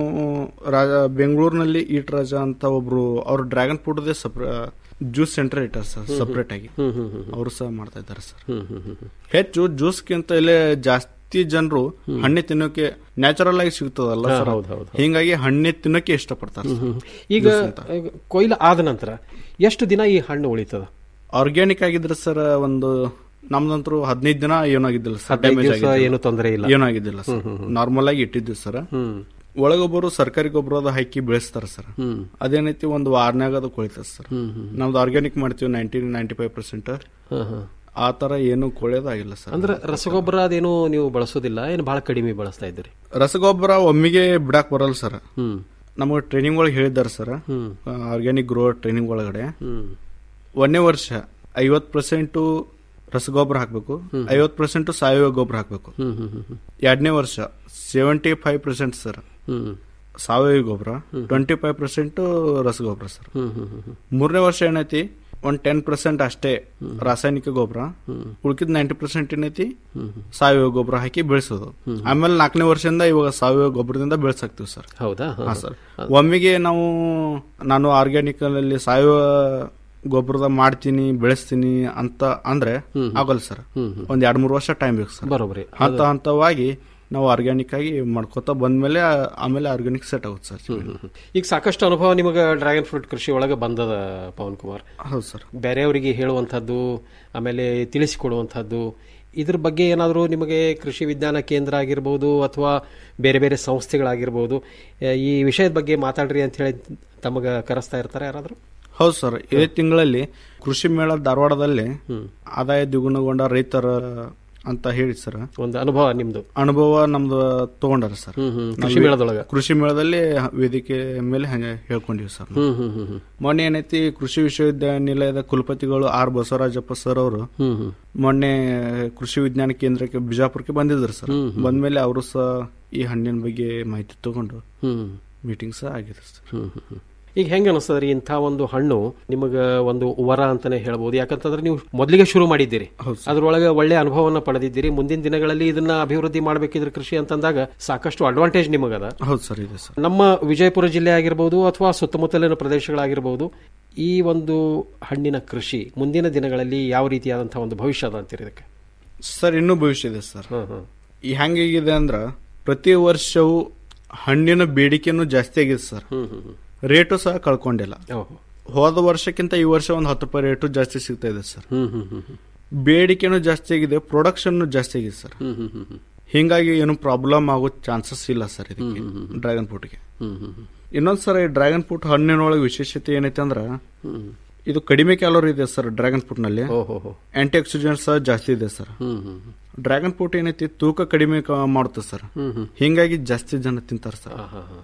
ರಾಜ ಬೆಂಗಳೂರಿನಲ್ಲಿ ಈಟ್ ರಾಜ ಅಂತ ಒಬ್ರು ಅವ್ರು ಡ್ರ್ಯಾಗನ್ ಫ್ರೂಟ್ ಜ್ಯೂಸ್ ಸೆಂಟರ್ ಇಟ್ಟಾರ ಸರ್ ಹ್ಮ್, ಸಪರೇಟ್ ಆಗಿ ಹ್ಮ್, ಹ್ಮ್, ಹ್ಮ್. ಅವರು ಸಹ ಮಾಡ್ತಾ ಇದ್ದಾರೆ ಸರ್ ಹ್ಮ್, ಹ್ಮ್, ಹ್ಮ್, ಹ್ಮ್. ಹೆಚ್ಚು ಜ್ಯೂಸ್ಗಿಂತ ಇಲ್ಲೇ ಜಾಸ್ತಿ ಜನರು ಹಣ್ಣೆ ತಿನ್ನೋಕೆ ನ್ಯಾಚುರಲ್ ಆಗಿ ಸಿಗ್ತದಲ್ಲ ಹಾ, ಸರ್ ಹೌದು, ಹೌದು, ಹೌದು. ಹಿಂಗಾಗಿ ಹಣ್ಣೆ ತಿನ್ನೋಕೆ ಇಷ್ಟಪಡ್ತಾರೆ ಹ್ಮ್, ಸರ್. ಹ್ಮ್. ಈಗ ಜ್ಯೂಸ್ ಅಂತ. ಈಗ ಕೊಯ್ಲು ಆದ ನಂತರ ಎಷ್ಟು ದಿನ ಈ ಹಣ್ಣು ಉಳಿತದ ಆರ್ಗ್ಯಾನಿಕ್ ಆಗಿದ್ರೆ ಸರ್ ಒಂದು ನಮ್ದಂತರೂ ಹದಿನೈದು ದಿನ ಏನಾಗಿದ್ದಿಲ್ಲ ಸರ್ ಹದಿನೈದು ಡ್ಯಾಮೇಜ್ ದಿವ್ಸ ಏನು ತೊಂದ್ರೆ ಇಲ್ಲ. ಏನಾಗಿದ್ದಿಲ್ಲ ಸರ್ ಹ್ಮ್, ಹ್ಮ್, ಹ್ಮ್. ನಾರ್ಮಲ್ ಆಗಿ ಇಟ್ಟಿದ್ವಿ ಸರ್ ಹ್ಮ್. ಒಳಗೊಬ್ಬರು ಸರ್ಕಾರಿ ಗೊಬ್ಬರದ ಹಾಕಿ ಬೆಳೆಸ್ತಾರ ಸರ್ ಹ್ಮ್. ಅದೇನೈತಿ ಒಂದು ವಾರನ್ಯಾಗ ಅದು ಕೊಳಿತದ ಸರ್ ಹ್ಮ್, ಹ್ಮ್. ನಮ್ದು ಆರ್ಗ್ಯಾನಿಕ್ ಮಾಡ್ತೀವಿ ನೈಂಟಿ ನೈಂಟಿ ಫೈವ್ ಪರ್ಸೆಂಟ್ ಹಾ, ಹಾ. ಆ ತರ ಏನು ಕೊಳೆಯೋದಾಗಿಲ್ಲ ಸರ್ ಅಂದ್ರೆ ರಸಗೊಬ್ಬರ ಅದೇನು ನೀವು ಬಳಸೋದಿಲ್ಲ ಏನು ಬಹಳ ಕಡಿಮೆ ಬಳಸ್ತಾ ಇದ್ದೀರಿ ರಸಗೊಬ್ಬರ ಒಮ್ಮಿಗೆ ಬಿಡಾಕ್ ಬರಲ್ಲ ಸರ್ ಹ್ಮ್. ನಮಗೆ ಟ್ರೈನಿಂಗ್ ಒಳಗೆ ಹೇಳಿದ್ದಾರೆ ಸರ್ ಹ್ಮ್. ಆರ್ಗ್ಯಾನಿಕ್ ಗ್ರೋ ಟ್ರೈನಿಂಗ್ ಒಳಗಡೆ ಹ್ಮ್. ಒಂದನೇ ವರ್ಷ ಐವತ್ ಪರ್ಸೆಂಟ್ ರಸಗೊಬ್ಬರ ಹಾಕಬೇಕು ಐವತ್ ಪರ್ಸೆಂಟ್ ಸಾವಯವ ಗೊಬ್ಬರ ಹಾಕಬೇಕು ಹ್ಮ್, ಹ್ಮ್, ಹ್ಮ್, ಹ್ಮ್. ಎರಡನೇ ವರ್ಷ ಸೆವೆಂಟಿ ಫೈವ್ ಪರ್ಸೆಂಟ್ ಸರ್ ಹ್ಮ್. ಸಾವಯವ ಗೊಬ್ಬರ ಟ್ವೆಂಟಿ ಫೈವ್ ಪರ್ಸೆಂಟ್ ರಸಗೊಬ್ಬರ ಸರ್ ಹ್ಮ್, ಹ್ಮ್, ಹ್ಮ್, ಹ್ಮ್. ಮೂರನೇ ವರ್ಷ ಏನೈತಿ ಒಂದ್ ಟೆನ್ ಪರ್ಸೆಂಟ್ ಅಷ್ಟೇ ರಾಸಾಯನಿಕ ಗೊಬ್ಬರ ಉಳ್ಕಿದ್ ನೈಂಟಿ ಪರ್ಸೆಂಟ್ ಏನೈತಿ ಸಾವಯವ ಗೊಬ್ಬರ ಹಾಕಿ ಬೆಳೆಸೋದು ಆಮೇಲೆ ನಾಲ್ಕನೇ ವರ್ಷದಿಂದ ಇವಾಗ ಸಾವಯವ ಗೊಬ್ಬರದಿಂದ ಬೆಳೆಸಾಕ್ತಿವಿ ಸರ್ ಹೌದಾ ಹಾ, ಹಾ ಹಾ. ಸರ್ ಒಮ್ಮೆಗೆ ನಾವು ನಾನು ಆರ್ಗ್ಯಾನಿಕ್ ಅಲ್ಲಿ ಸಾವಯವ ಗೊಬ್ಬರದ ಮಾಡ್ತೀನಿ ಬೆಳೆಸ್ತೀನಿ ಅಂತ ಅಂದ್ರೆ ಆಗಲ್ಲ ಸರ್ ಒಂದ್ ಎರಡ್ ಮೂರು ವರ್ಷ ಟೈಮ್ ಬೇಕು ಸರ್ ಬರೋಬ್ಬರಿ. ಹಂತ ಹಂತವಾಗಿ ನಾವು ಆರ್ಗ್ಯಾನಿಕ್ ಆಗಿ ಮಾಡ್ಕೋತಾ ಬಂದ್ಮೇಲೆ ಆಮೇಲೆ ಆರ್ಗ್ಯಾನಿಕ್ ಸೆಟ್ ಆಗುತ್ತೆ ಸರ್ ಈಗ ಸಾಕಷ್ಟು ಅನುಭವ ನಿಮಗೆ ಡ್ರ್ಯಾಗನ್ ಫ್ರೂಟ್ ಕೃಷಿ ಒಳಗೆ ಬಂದದ ಪವನ್ ಕುಮಾರ್ ಹೌದು ಸರ್ ಬೇರೆಯವರಿಗೆ ಹೇಳುವಂಥದ್ದು ಆಮೇಲೆ ತಿಳಿಸಿಕೊಡುವಂಥದ್ದು ಇದ್ರ ಬಗ್ಗೆ ಏನಾದರೂ ನಿಮಗೆ ಕೃಷಿ ವಿಜ್ಞಾನ ಕೇಂದ್ರ ಆಗಿರ್ಬೋದು ಅಥವಾ ಬೇರೆ ಬೇರೆ ಸಂಸ್ಥೆಗಳಾಗಿರ್ಬೋದು ಆ, ಈ ವಿಷಯದ ಬಗ್ಗೆ ಮಾತಾಡ್ರಿ ಅಂತ ಹೇಳಿ ತಮಗೆ ಕರೆಸ್ತಾ ಇರ್ತಾರೆ ಯಾರಾದರೂ ಹೌದು ಸರ್ ಇದೇ ತಿಂಗಳಲ್ಲಿ ಕೃಷಿ ಮೇಳ ಧಾರವಾಡದಲ್ಲಿ ಆದಾಯ ದ್ವಿಗುಣಗೊಂಡ ರೈತರ ಅಂತ ಹೇಳಿ ಸರ್ ಒಂದು ಅನುಭವ ನಿಮ್ದು ಅನುಭವ ನಮ್ದು ತಗೊಂಡಾರ ಸರ್ ಹ್ಮ್, ಹ್ಮ್. ನಾವು ಕೃಷಿ ಮೇಳದೊಳಗ? ಕೃಷಿ ಮೇಳದಲ್ಲಿ ವೇದಿಕೆ ಮೇಲೆ ಹಂಗೆ ಹೇಳ್ಕೊಂಡಿವಿ ಸರ್ ನಾವು. ಹ್ಮ್, ಹ್ಮ್, ಹ್ಮ್, ಹ್ಮ್. ಮೊನ್ನೆ ಏನೈತಿ ಕೃಷಿ ವಿಶ್ವವಿದ್ಯಾನಿಲಯದ ಕುಲಪತಿಗಳು ಆರ್ ಬಸವರಾಜಪ್ಪ ಸರ್ ಅವರು ಹ್ಮ್, ಹ್ಮ್. ಮೊನ್ನೆ ಕೃಷಿ ವಿಜ್ಞಾನ ಕೇಂದ್ರಕ್ಕೆ ಬಿಜಾಪುರಕ್ಕೆ ಬಂದಿದ್ರು ಸರ್ ಹ್ಮ್, ಹ್ಮ್. ಬಂದ್ಮೇಲೆ ಅವರು ಸಹ ಈ ಹಣ್ಣಿನ ಬಗ್ಗೆ ಮಾಹಿತಿ ತಗೊಂಡು ಹ್ಮ್. ಮೀಟಿಂಗ್ ಸಹ ಆಗಿದೆ ಸರ್ ಹ್ಮ್, ಹ್ಮ್, ಹ್ಮ್. ಈಗ ಹೆಂಗ ಅನಿಸ್ತದ್ರಿ ಇಂಥ ಒಂದು ಹಣ್ಣು ನಿಮಗ ಒಂದು ವರ ಅಂತಾನೆ ಹೇಳ್ಬೋದು ಯಾಕಂತಂದ್ರೆ ನೀವು ಮೊದಲಿಗೆ ಶುರು ಮಾಡಿದ್ದೀರಿ ಅದ್ರೊಳಗೆ ಒಳ್ಳೆ ಅನುಭವನ ಪಡೆದಿದ್ದೀರಿ ಮುಂದಿನ ದಿನಗಳಲ್ಲಿ ಇದನ್ನ ಅಭಿವೃದ್ಧಿ ಮಾಡಬೇಕಿದ್ರೆ ಕೃಷಿ ಅಂತಂದಾಗ ಸಾಕಷ್ಟು ಅಡ್ವಾಂಟೇಜ್ ನಿಮಗದ ಹೌದು ಸರ್ ಇದೆ ಸರ್ ನಮ್ಮ ವಿಜಯಪುರ ಜಿಲ್ಲೆ ಆಗಿರ್ಬೋದು ಅಥವಾ ಸುತ್ತಮುತ್ತಲಿನ ಪ್ರದೇಶಗಳಾಗಿರ್ಬೋದು ಈ ಒಂದು ಹಣ್ಣಿನ ಕೃಷಿ ಮುಂದಿನ ದಿನಗಳಲ್ಲಿ ಯಾವ ರೀತಿಯಾದಂತಹ ಒಂದು ಭವಿಷ್ಯ ಅದ ಅಂತೀರಿ ಇದಕ್ಕೆ ಸರ್ ಇನ್ನೂ ಭವಿಷ್ಯ ಇದೆ ಸರ್ ಹ್ಮ್, ಹ್ಮ್. ಈ ಹೆಂಗಿದೆ ಅಂದ್ರ ಪ್ರತಿ ವರ್ಷವೂ ಹಣ್ಣಿನ ಬೇಡಿಕೆನೂ ಜಾಸ್ತಿ ಆಗಿದೆ ಸರ್ ಹ್ಮ್, ಹ್ಮ್, ಹ್ಮ್. ರೇಟು ಸಹ ಕಳ್ಕೊಂಡಿಲ್ಲ ಓಹೋ. ಹೋದ ವರ್ಷಕ್ಕಿಂತ ಈ ವರ್ಷ ಒಂದು ಹತ್ತು ರೂಪಾಯಿ ರೇಟು ಜಾಸ್ತಿ ಸಿಗ್ತಾ ಇದೆ ಸರ್ ಹ್ಮ್, ಹ್ಮ್, ಹ್ಮ್, ಹ್ಮ್. ಬೇಡಿಕೆನೂ ಜಾಸ್ತಿ ಆಗಿದೆ ಪ್ರೊಡಕ್ಷನ್ ಜಾಸ್ತಿ ಆಗಿದೆ ಸರ್ ಹ್ಮ್, ಹ್ಮ್, ಹ್ಮ್, ಹ್ಮ್. ಹಿಂಗಾಗಿ ಏನು ಪ್ರಾಬ್ಲಮ್ ಆಗೋ ಚಾನ್ಸಸ್ ಇಲ್ಲ ಸರ್ ಇದಕ್ಕೆ ಡ್ರ್ಯಾಗನ್ ಫ್ರೂಟ್ಗೆ ಹ್ಮ್, ಹ್ಮ್, ಹ್ಮ್. ಇನ್ನೊಂದ್ ಸರ್ ಈ ಡ್ರ್ಯಾಗನ್ ಫ್ರೂಟ್ ಹಣ್ಣಿನೊಳಗೆ ವಿಶೇಷತೆ ಏನೈತೆ ಅಂದ್ರ ಹ್ಮ್. ಇದು ಕಡಿಮೆ ಕ್ಯಾಲೋರಿ ಇದೆ ಸರ್ ಡ್ರ್ಯಾಗನ್ ಫ್ರೂಟ್ ನಲ್ಲಿ ಓಹೋ. ಆಂಟಿ ಆಕ್ಸಿಡೆಂಟ್ ಸಹ ಜಾಸ್ತಿ ಇದೆ ಸರ್ ಹ್ಮ್, ಹ್ಮ್, ಹ್ಮ್. ಡ್ರ್ಯಾಗನ್ ಫ್ರೂಟ್ ಏನೈತಿ ತೂಕ ಕಡಿಮೆ ಕ- ಮಾಡುತ್ತೆ ಸರ್ ಹ್ಮ್, ಹ್ಮ್. ಹಿಂಗಾಗಿ ಜಾಸ್ತಿ ಜನ ತಿಂತಾರೆ ಸರ್ ಹಾ, ಹಾ, ಹಾ.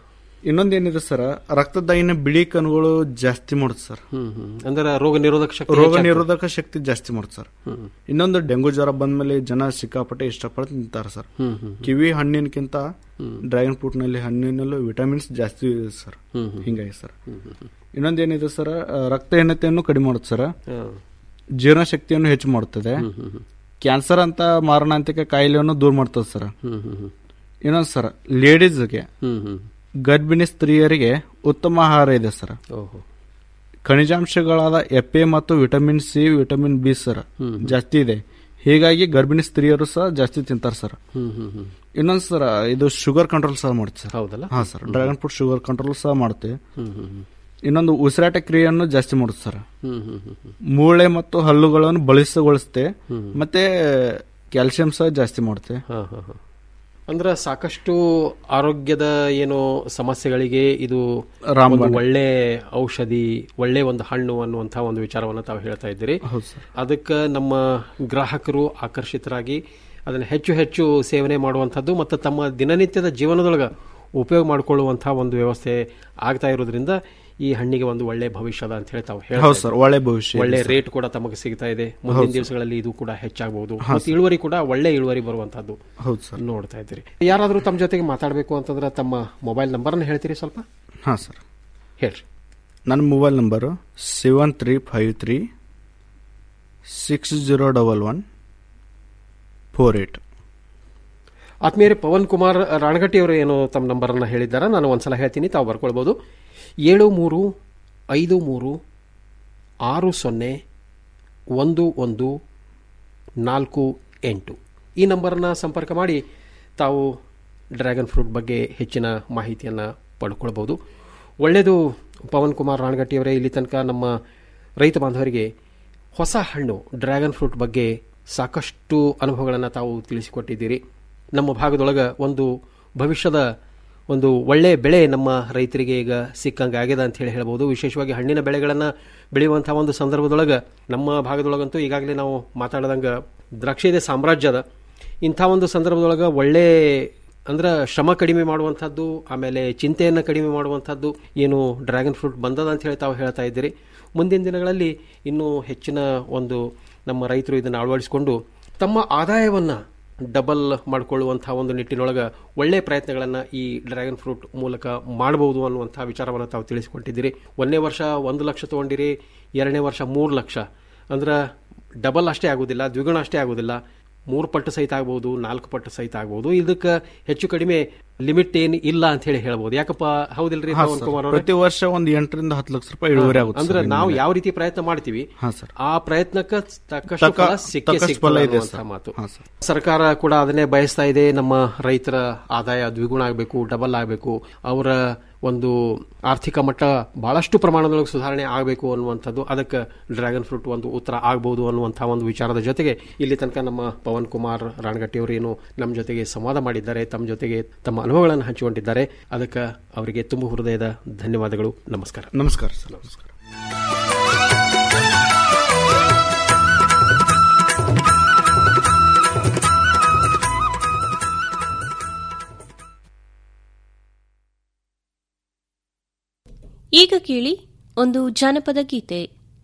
ಇನ್ನೊಂದೇನಿದೆ ಸರ್ ರಕ್ತದಾಯಿನ ಬಿಳಿ ಕಣಗಳು ಜಾಸ್ತಿ ಮಾಡುತ್ತೆ ಸರ್ ಹ್ಮ್ ಹ್ಮ್ ಅಂದ್ರೆ ರೋಗ ನಿರೋಧಕ ಶಕ್ತಿ ರೋಗ ಹೆಚ್ಚಾಗ್ತದೆ. ನಿರೋಧಕ ಶಕ್ತಿ ಜಾಸ್ತಿ ಮಾಡುತ್ತೆ ಸರ್ ಹ್ಮ್. ಇನ್ನೊಂದು ಡೆಂಗು ಜ್ವರ ಬಂದ್ಮೇಲೆ ಜನ ಸಿಕ್ಕಾಪಟ್ಟೆ ಇಷ್ಟಪಟ್ಟು ತಿಂತಾರೆ ಸರ್ ಹ್ಮ್, ಹ್ಮ್, ಕಿವಿ ಹಣ್ಣಿನಕ್ಕಿಂತ ಡ್ರ್ಯಾಗನ್ ಫ್ರೂಟ್ ನಲ್ಲಿ ಹಣ್ಣಿನಲ್ಲೂ ವಿಟಮಿನ್ಸ್ ಜಾಸ್ತಿ ಇದೆ ಸರ್ ಹ್ಮ್, ಹ್ಮ್. ಹಿಂಗಾಗಿ ಸರ್ ಹ್ಮ್, ಹ್ಮ್, ಹ್ಮ್. ಇನ್ನೊಂದೇನಿದೆ ಸರ್ ಆ, ರಕ್ತಹೀನತೆಯನ್ನು ಕಡಿಮೆ ಮಾಡುತ್ತೆ ಸರ್ ಜೀರ್ಣಶಕ್ತಿಯನ್ನು ಹೆಚ್ಚು ಮಾಡುತ್ತದೆ ಕ್ಯಾನ್ಸರ್ ಅಂತ ಮಾರಣಾಂತಿಕ ಕಾಯಿಲೆಯನ್ನು ದೂರ ಮಾಡ್ತದೆ ಸರ್ ಹ್ಮ್, ಹ್ಮ್, ಹ್ಮ್. ಇನ್ನೊಂದು ಸರ್ ಲೇಡೀಸ್ಗೆ ಹ್ಮ್, ಹ್ಮ್. ಗರ್ಭಿಣಿ ಸ್ತ್ರೀಯರಿಗೆ ಉತ್ತಮ ಆಹಾರ ಇದೆ ಸರ್ ಓಹೋ ಖನಿಜಾಂಶಗಳಾದ ಎಫ್ ಎ ಮತ್ತು vitamin C vitamin B sir ಹ್ಮ್. ಜಾಸ್ತಿ ಇದೆ ಹೀಗಾಗಿ ಗರ್ಭಿಣಿ ಸ್ತ್ರೀಯರು ಸಹ ಜಾಸ್ತಿ ತಿಂತಾರೆ ಸರ್ ಹ್ಮ್, ಹ್ಮ್, ಹ್ಮ್. ಇನ್ನೊಂದು ಸರ್ ಇದು ಶುಗರ್ ಕಂಟ್ರೋಲ್ ಸಹ ಮಾಡುತ್ತೆ ಸರ್ ಹೌದಲ್ಲ ಹಾ sir dragon fruit sugar control ಸಹ ಮಾಡುತ್ತೆ ಹ್ಮ್, ಹ್ಮ್, ಹ್ಮ್. ಇನ್ನೊಂದು ಉಸಿರಾಟ ಕ್ರಿಯೆಯನ್ನು ಜಾಸ್ತಿ ಮಾಡುತ್ತೆ ಸರ್ ಹ್ಮ್, ಹ್ಮ್, ಹ್ಮ್, ಹ್ಮ್. ಮೂಳೆ ಮತ್ತು ಹಲ್ಲುಗಳನ್ನು ಬಲಿಸಗೊಳಿಸುತ್ತೆ ಹ್ಮ್. ಮತ್ತೆ ಕ್ಯಾಲ್ಸಿಯಂ ಸಹ ಜಾಸ್ತಿ ಮಾಡುತ್ತೆ ಹಾ, ಹಾ, ಹಾ. ಅಂದ್ರೆ ಸಾಕಷ್ಟು ಆರೋಗ್ಯದ ಏನು ಸಮಸ್ಯೆಗಳಿಗೆ ಇದು ರಾಮಬಾಣ. ಒಂದು ಒಳ್ಳೆ ಔಷಧಿ ಒಳ್ಳೆ ಒಂದು ಹಣ್ಣು ಅನ್ನುವಂತಹ ಒಂದು ವಿಚಾರವನ್ನು ತಾವು ಹೇಳ್ತಾ ಇದ್ದೀರಿ ಹೌದು ಸರ್ ಅದಕ್ಕೆ ನಮ್ಮ ಗ್ರಾಹಕರು ಆಕರ್ಷಿತರಾಗಿ ಅದನ್ನು ಹೆಚ್ಚು ಹೆಚ್ಚು ಸೇವನೆ ಮಾಡುವಂಥದ್ದು ಮತ್ತು ತಮ್ಮ ದಿನನಿತ್ಯದ ಜೀವನದೊಳಗೆ ಉಪಯೋಗ ಮಾಡಿಕೊಳ್ಳುವಂತಹ ಒಂದು ವ್ಯವಸ್ಥೆ ಆಗ್ತಾ ಇರೋದ್ರಿಂದ ಈ ಹಣ್ಣಿಗೆ ಒಂದು ಒಳ್ಳೆ ಭವಿಷ್ಯದ ಅಂತ ಹೇಳಿ ತಾವು ಹೇಳ್ತಾ ಹೌದು ಸರ್, ಇದ್ದೀರಿ. ಒಳ್ಳೆ ಭವಿಷ್ಯ ಇದೆ ಒಳ್ಳೆ ಸರ್. ರೇಟ್ ಕೂಡ ತಮಗೆ ಸಿಗ್ತಾ ಇದೆ ಮುಂದಿನ ಹೌದು ಸರ್. ದಿವಸಗಳಲ್ಲಿ ಇದು ಕೂಡ ಹೆಚ್ಚಾಗಬಹುದು ಹಾ ಮತ್ತು ಇಳುವರಿ ಕೂಡ ಒಳ್ಳೆ ಇಳುವರಿ ಬರುವಂತಹದ್ದು ಹೌದು ಸರ್ ನೋಡ್ತಾ ಇದ್ದೀರಿ ಯಾರಾದರೂ ತಮ್ಮ ಜೊತೆಗೆ ಮಾತಾಡಬೇಕು ಅಂತಂದ್ರೆ ತಮ್ಮ ಮೊಬೈಲ್ ನಂಬರ್ನ ಹೇಳ್ತೀರಿ ಸ್ವಲ್ಪ ಹಾಂ ಸರ್ ಹೇಳ್ರಿ ನನ್ನ mobile number seven three five three six zero double one four eight ಆತ್ಮೀಯರೇ ಪವನ್ ಕುಮಾರ್ ರಾಣಗಟ್ಟಿ ಅವರು ಏನು ತಮ್ಮ ನಂಬರನ್ನು ಹೇಳಿದ್ದಾರೆ ನಾನು ಒಂದ್ಸಲ ಹೇಳ್ತೀನಿ ತಾವು ಬರ್ಕೊಳ್ಬೋದು ಏಳು ಮೂರು ಐದು ಮೂರು ಆರು ಸೊನ್ನೆ ಒಂದು ಒಂದು ನಾಲ್ಕು ಎಂಟು ಈ ನಂಬರನ್ನು ಸಂಪರ್ಕ ಮಾಡಿ ತಾವು ಡ್ರ್ಯಾಗನ್ ಫ್ರೂಟ್ ಬಗ್ಗೆ ಹೆಚ್ಚಿನ ಮಾಹಿತಿಯನ್ನು ಪಡ್ಕೊಳ್ಬೋದು ಒಳ್ಳೆಯದು ಪವನ್ ಕುಮಾರ್ ರಾಣಗಟ್ಟಿಯವರೇ ಇಲ್ಲಿ ತನಕ ನಮ್ಮ ರೈತ ಬಾಂಧವರಿಗೆ ಹೊಸ ಹಣ್ಣು ಡ್ರ್ಯಾಗನ್ ಫ್ರೂಟ್ ಬಗ್ಗೆ ಸಾಕಷ್ಟು ಅನುಭವಗಳನ್ನು ತಾವು ತಿಳಿಸಿಕೊಟ್ಟಿದ್ದೀರಿ ನಮ್ಮ ಭಾಗದೊಳಗೆ ಒಂದು ಭವಿಷ್ಯದ ಒಂದು ಒಳ್ಳೆ ಬೆಳೆ ನಮ್ಮ ರೈತರಿಗೆ ಈಗ ಸಿಕ್ಕಂಗೆ ಆಗಿದೆ ಅಂತ ಹೇಳಿ ಹೇಳ್ಬೋದು ವಿಶೇಷವಾಗಿ ಹಣ್ಣಿನ ಬೆಳೆಗಳನ್ನು ಬೆಳೆಯುವಂಥ ಒಂದು ಸಂದರ್ಭದೊಳಗೆ ನಮ್ಮ ಭಾಗದೊಳಗಂತೂ ಈಗಾಗಲೇ ನಾವು ಮಾತಾಡ್ದಂಗೆ ದ್ರಾಕ್ಷಿದೆ ಸಾಮ್ರಾಜ್ಯದ ಇಂಥ ಒಂದು ಸಂದರ್ಭದೊಳಗೆ ಒಳ್ಳೆ ಅಂದ್ರೆ ಶ್ರಮ ಕಡಿಮೆ ಮಾಡುವಂಥದ್ದು ಆಮೇಲೆ ಚಿಂತೆಯನ್ನು ಕಡಿಮೆ ಮಾಡುವಂಥದ್ದು ಏನು ಡ್ರ್ಯಾಗನ್ ಫ್ರೂಟ್ ಬಂದದ ಅಂತ ಹೇಳಿ ತಾವು ಹೇಳ್ತಾ ಇದ್ದೀರಿ ಮುಂದಿನ ದಿನಗಳಲ್ಲಿ ಇನ್ನೂ ಹೆಚ್ಚಿನ ಒಂದು ನಮ್ಮ ರೈತರು ಇದನ್ನು ಅಳವಡಿಸಿಕೊಂಡು ತಮ್ಮ ಆದಾಯವನ್ನು ಡಬಲ್ ಮಾಡಿಕೊಳ್ಳುವಂಥ ಒಂದು ನಿಟ್ಟಿನೊಳಗೆ ಒಳ್ಳೆಯ ಪ್ರಯತ್ನಗಳನ್ನು ಈ ಡ್ರ್ಯಾಗನ್ ಫ್ರೂಟ್ ಮೂಲಕ ಮಾಡಬಹುದು ಅನ್ನುವಂಥ ವಿಚಾರವನ್ನು ತಾವು ತಿಳಿಸಿಕೊಟ್ಟಿದ್ದೀರಿ ಒಂದನೇ ವರ್ಷ ಒಂದು ಲಕ್ಷ ತೊಗೊಂಡಿರಿ ಎರಡನೇ ವರ್ಷ ಮೂರು ಲಕ್ಷ ಅಂದ್ರೆ ಡಬಲ್ ಅಷ್ಟೇ ಆಗೋದಿಲ್ಲ ದ್ವಿಗುಣ ಅಷ್ಟೇ ಆಗೋದಿಲ್ಲ ಮೂರು ಪಟ್ಟು ಸಹಿತ ಆಗ್ಬೋದು ನಾಲ್ಕು ಪಟ್ಟು ಸಹಿತ ಆಗ್ಬೋದು ಇದಕ್ಕೆ ಹೆಚ್ಚು ಕಡಿಮೆ ಲಿಮಿಟ್ ಏನು ಇಲ್ಲ ಅಂತ ಹೇಳಿ ಹೇಳ್ಬೋದು ಯಾಕಪ್ಪ ಹೌದಿಲ್ರಿ ಹಾ, ಪವನ್ ಸರ್. ಕುಮಾರ್ ಅವರೇ? ಪ್ರತಿ ವರ್ಷ ಒಂದು ಎಂಟರಿಂದ ಹತ್ತು ಲಕ್ಷ ರೂಪಾಯಿ ಇಳುವರಿ ಆಗುತ್ತೆ ಅಂದ್ರೆ ಸರ್ ನಾವು ಇನ್ಮೇಲೆ. ಯಾವ ರೀತಿ ಪ್ರಯತ್ನ ಮಾಡ್ತೀವಿ ಹಾ, ಸರ್. ಆ ಪ್ರಯತ್ನಕ್ಕೆ ತಕ್ಕಷ್ಟು ತಕ್ಕ- ಫಲ ಸಿಕ್ಕೇ ತಕ್ಕಷ್ಟು ಸಿಗ್ತದೆ ಫಲ ಇದೆ ಅನ್ನುವಂಥ ಸರ್. ಮಾತು ಹಾ, ಸರ್. ಸರ್ಕಾರ ಕೂಡ ಅದನ್ನೇ ಬಯಸ್ತಾ ಇದೆ ನಮ್ಮ ರೈತರ ಆದಾಯ ದ್ವಿಗುಣ ಆಗಬೇಕು ಡಬಲ್ ಆಗಬೇಕು ಅವರ ಒಂದು ಆರ್ಥಿಕ ಮಟ್ಟ ಬಹಳಷ್ಟು ಪ್ರಮಾಣದೊಳಗೆ ಸುಧಾರಣೆ ಆಗಬೇಕು ಅನ್ನುವಂಥದ್ದು ಅದಕ್ಕೆ ಡ್ರ್ಯಾಗನ್ ಫ್ರೂಟ್ ಒಂದು ಉತ್ತರ ಆಗ್ಬೋದು ಅನ್ನುವಂಥ ಒಂದು ವಿಚಾರದ ಜೊತೆಗೆ ಇಲ್ಲಿ ತನಕ ನಮ್ಮ ಪವನ್ ಕುಮಾರ್ ರಾಣಗಟ್ಟಿ ಅವರು ಏನು ನಮ್ಮ ಜೊತೆಗೆ ಸಂವಾದ ಮಾಡಿದ್ದಾರೆ ತಮ್ಮ ಜೊತೆಗೆ ತಮ್ಮ ಅನುಭವಗಳನ್ನು ಹಂಚಿಕೊಂಡಿದ್ದಾರೆ ಅದಕ್ಕೆ ಅವರಿಗೆ ತುಂಬ ಹೃದಯದ ಧನ್ಯವಾದಗಳು ನಮಸ್ಕಾರ ನಮಸ್ಕಾರ ಸರ್ ನಮಸ್ಕಾರ ಈಗ ಕೇಳಿ ಒಂದು ಜಾನಪದ ಗೀತೆ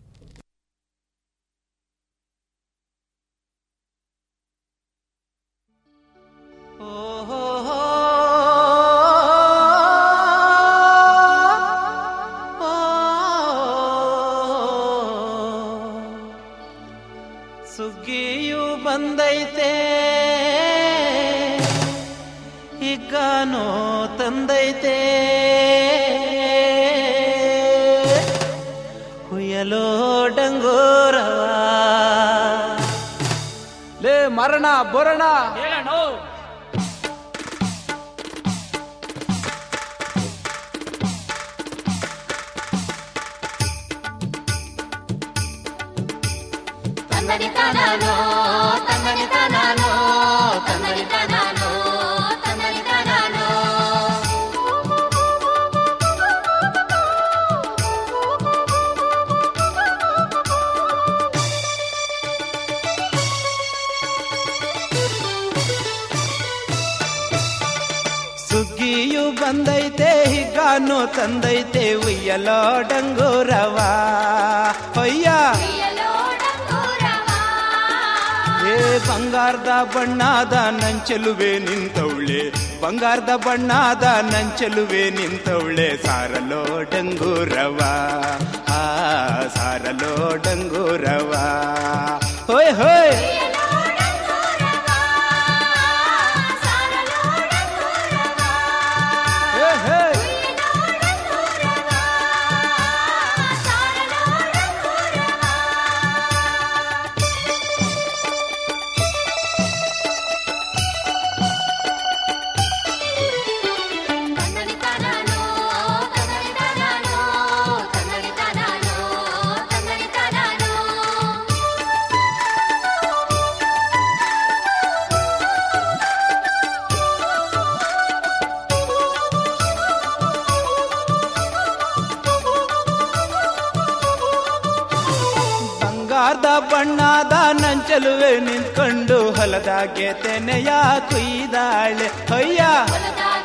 ಸುಗ್ಗಿಯು ಬಂದೈತೆ ಹಿಗ್ಗಾನೋ ತಂದೈತೆ ಹುಯ್ಯಲೋ ಡಂಗೋರವ ಲೇ ಮರಣ ಬೊರಣ ಹೇಳಣ ತಂದನಿ ತಾನಾನೋ ತಂದನಿ ತಾನಾನೋ ತಂದನಿ ತಾನಾನೋ ತಂದನಿ ತಾನಾನೋ ಸುಗ್ಗಿಯು ಬಂದೈತೆ ಹಿಗ್ಗಾನೋ ಹಿಗ್ಗಾನು ತಂದೈತೆ ಉಯ್ಯಲೋ ಡಂಗೂರವ ಹೊಯ್ಯ ಏ ಬಂಗಾರದ ಬಣ್ಣದ ನಂಚಲುವೆ ನಿಂತವಳೆ ಬಂಗಾರದ ಬಣ್ಣದ ನಂಚಲುವೆ ನಿಂತವಳೆ ಸಾರಲೋ ಡಂಗೂರವ ಆ ಸಾರಲೋ ಡಂಗೂರವ ಹೋಯ್ ಹೋಯ್ ಹೇ, ಹೇ. ಬಂಗಾರದ ಬಣ್ಣದ ನಂಚಲುವೆ ನಿಂತ್ಕೊಂಡು ಹೊಲದಾಗೆ ತೆನೆಯ ಕುಯ್ದಾಳೆ ಹೊಯ್ಯ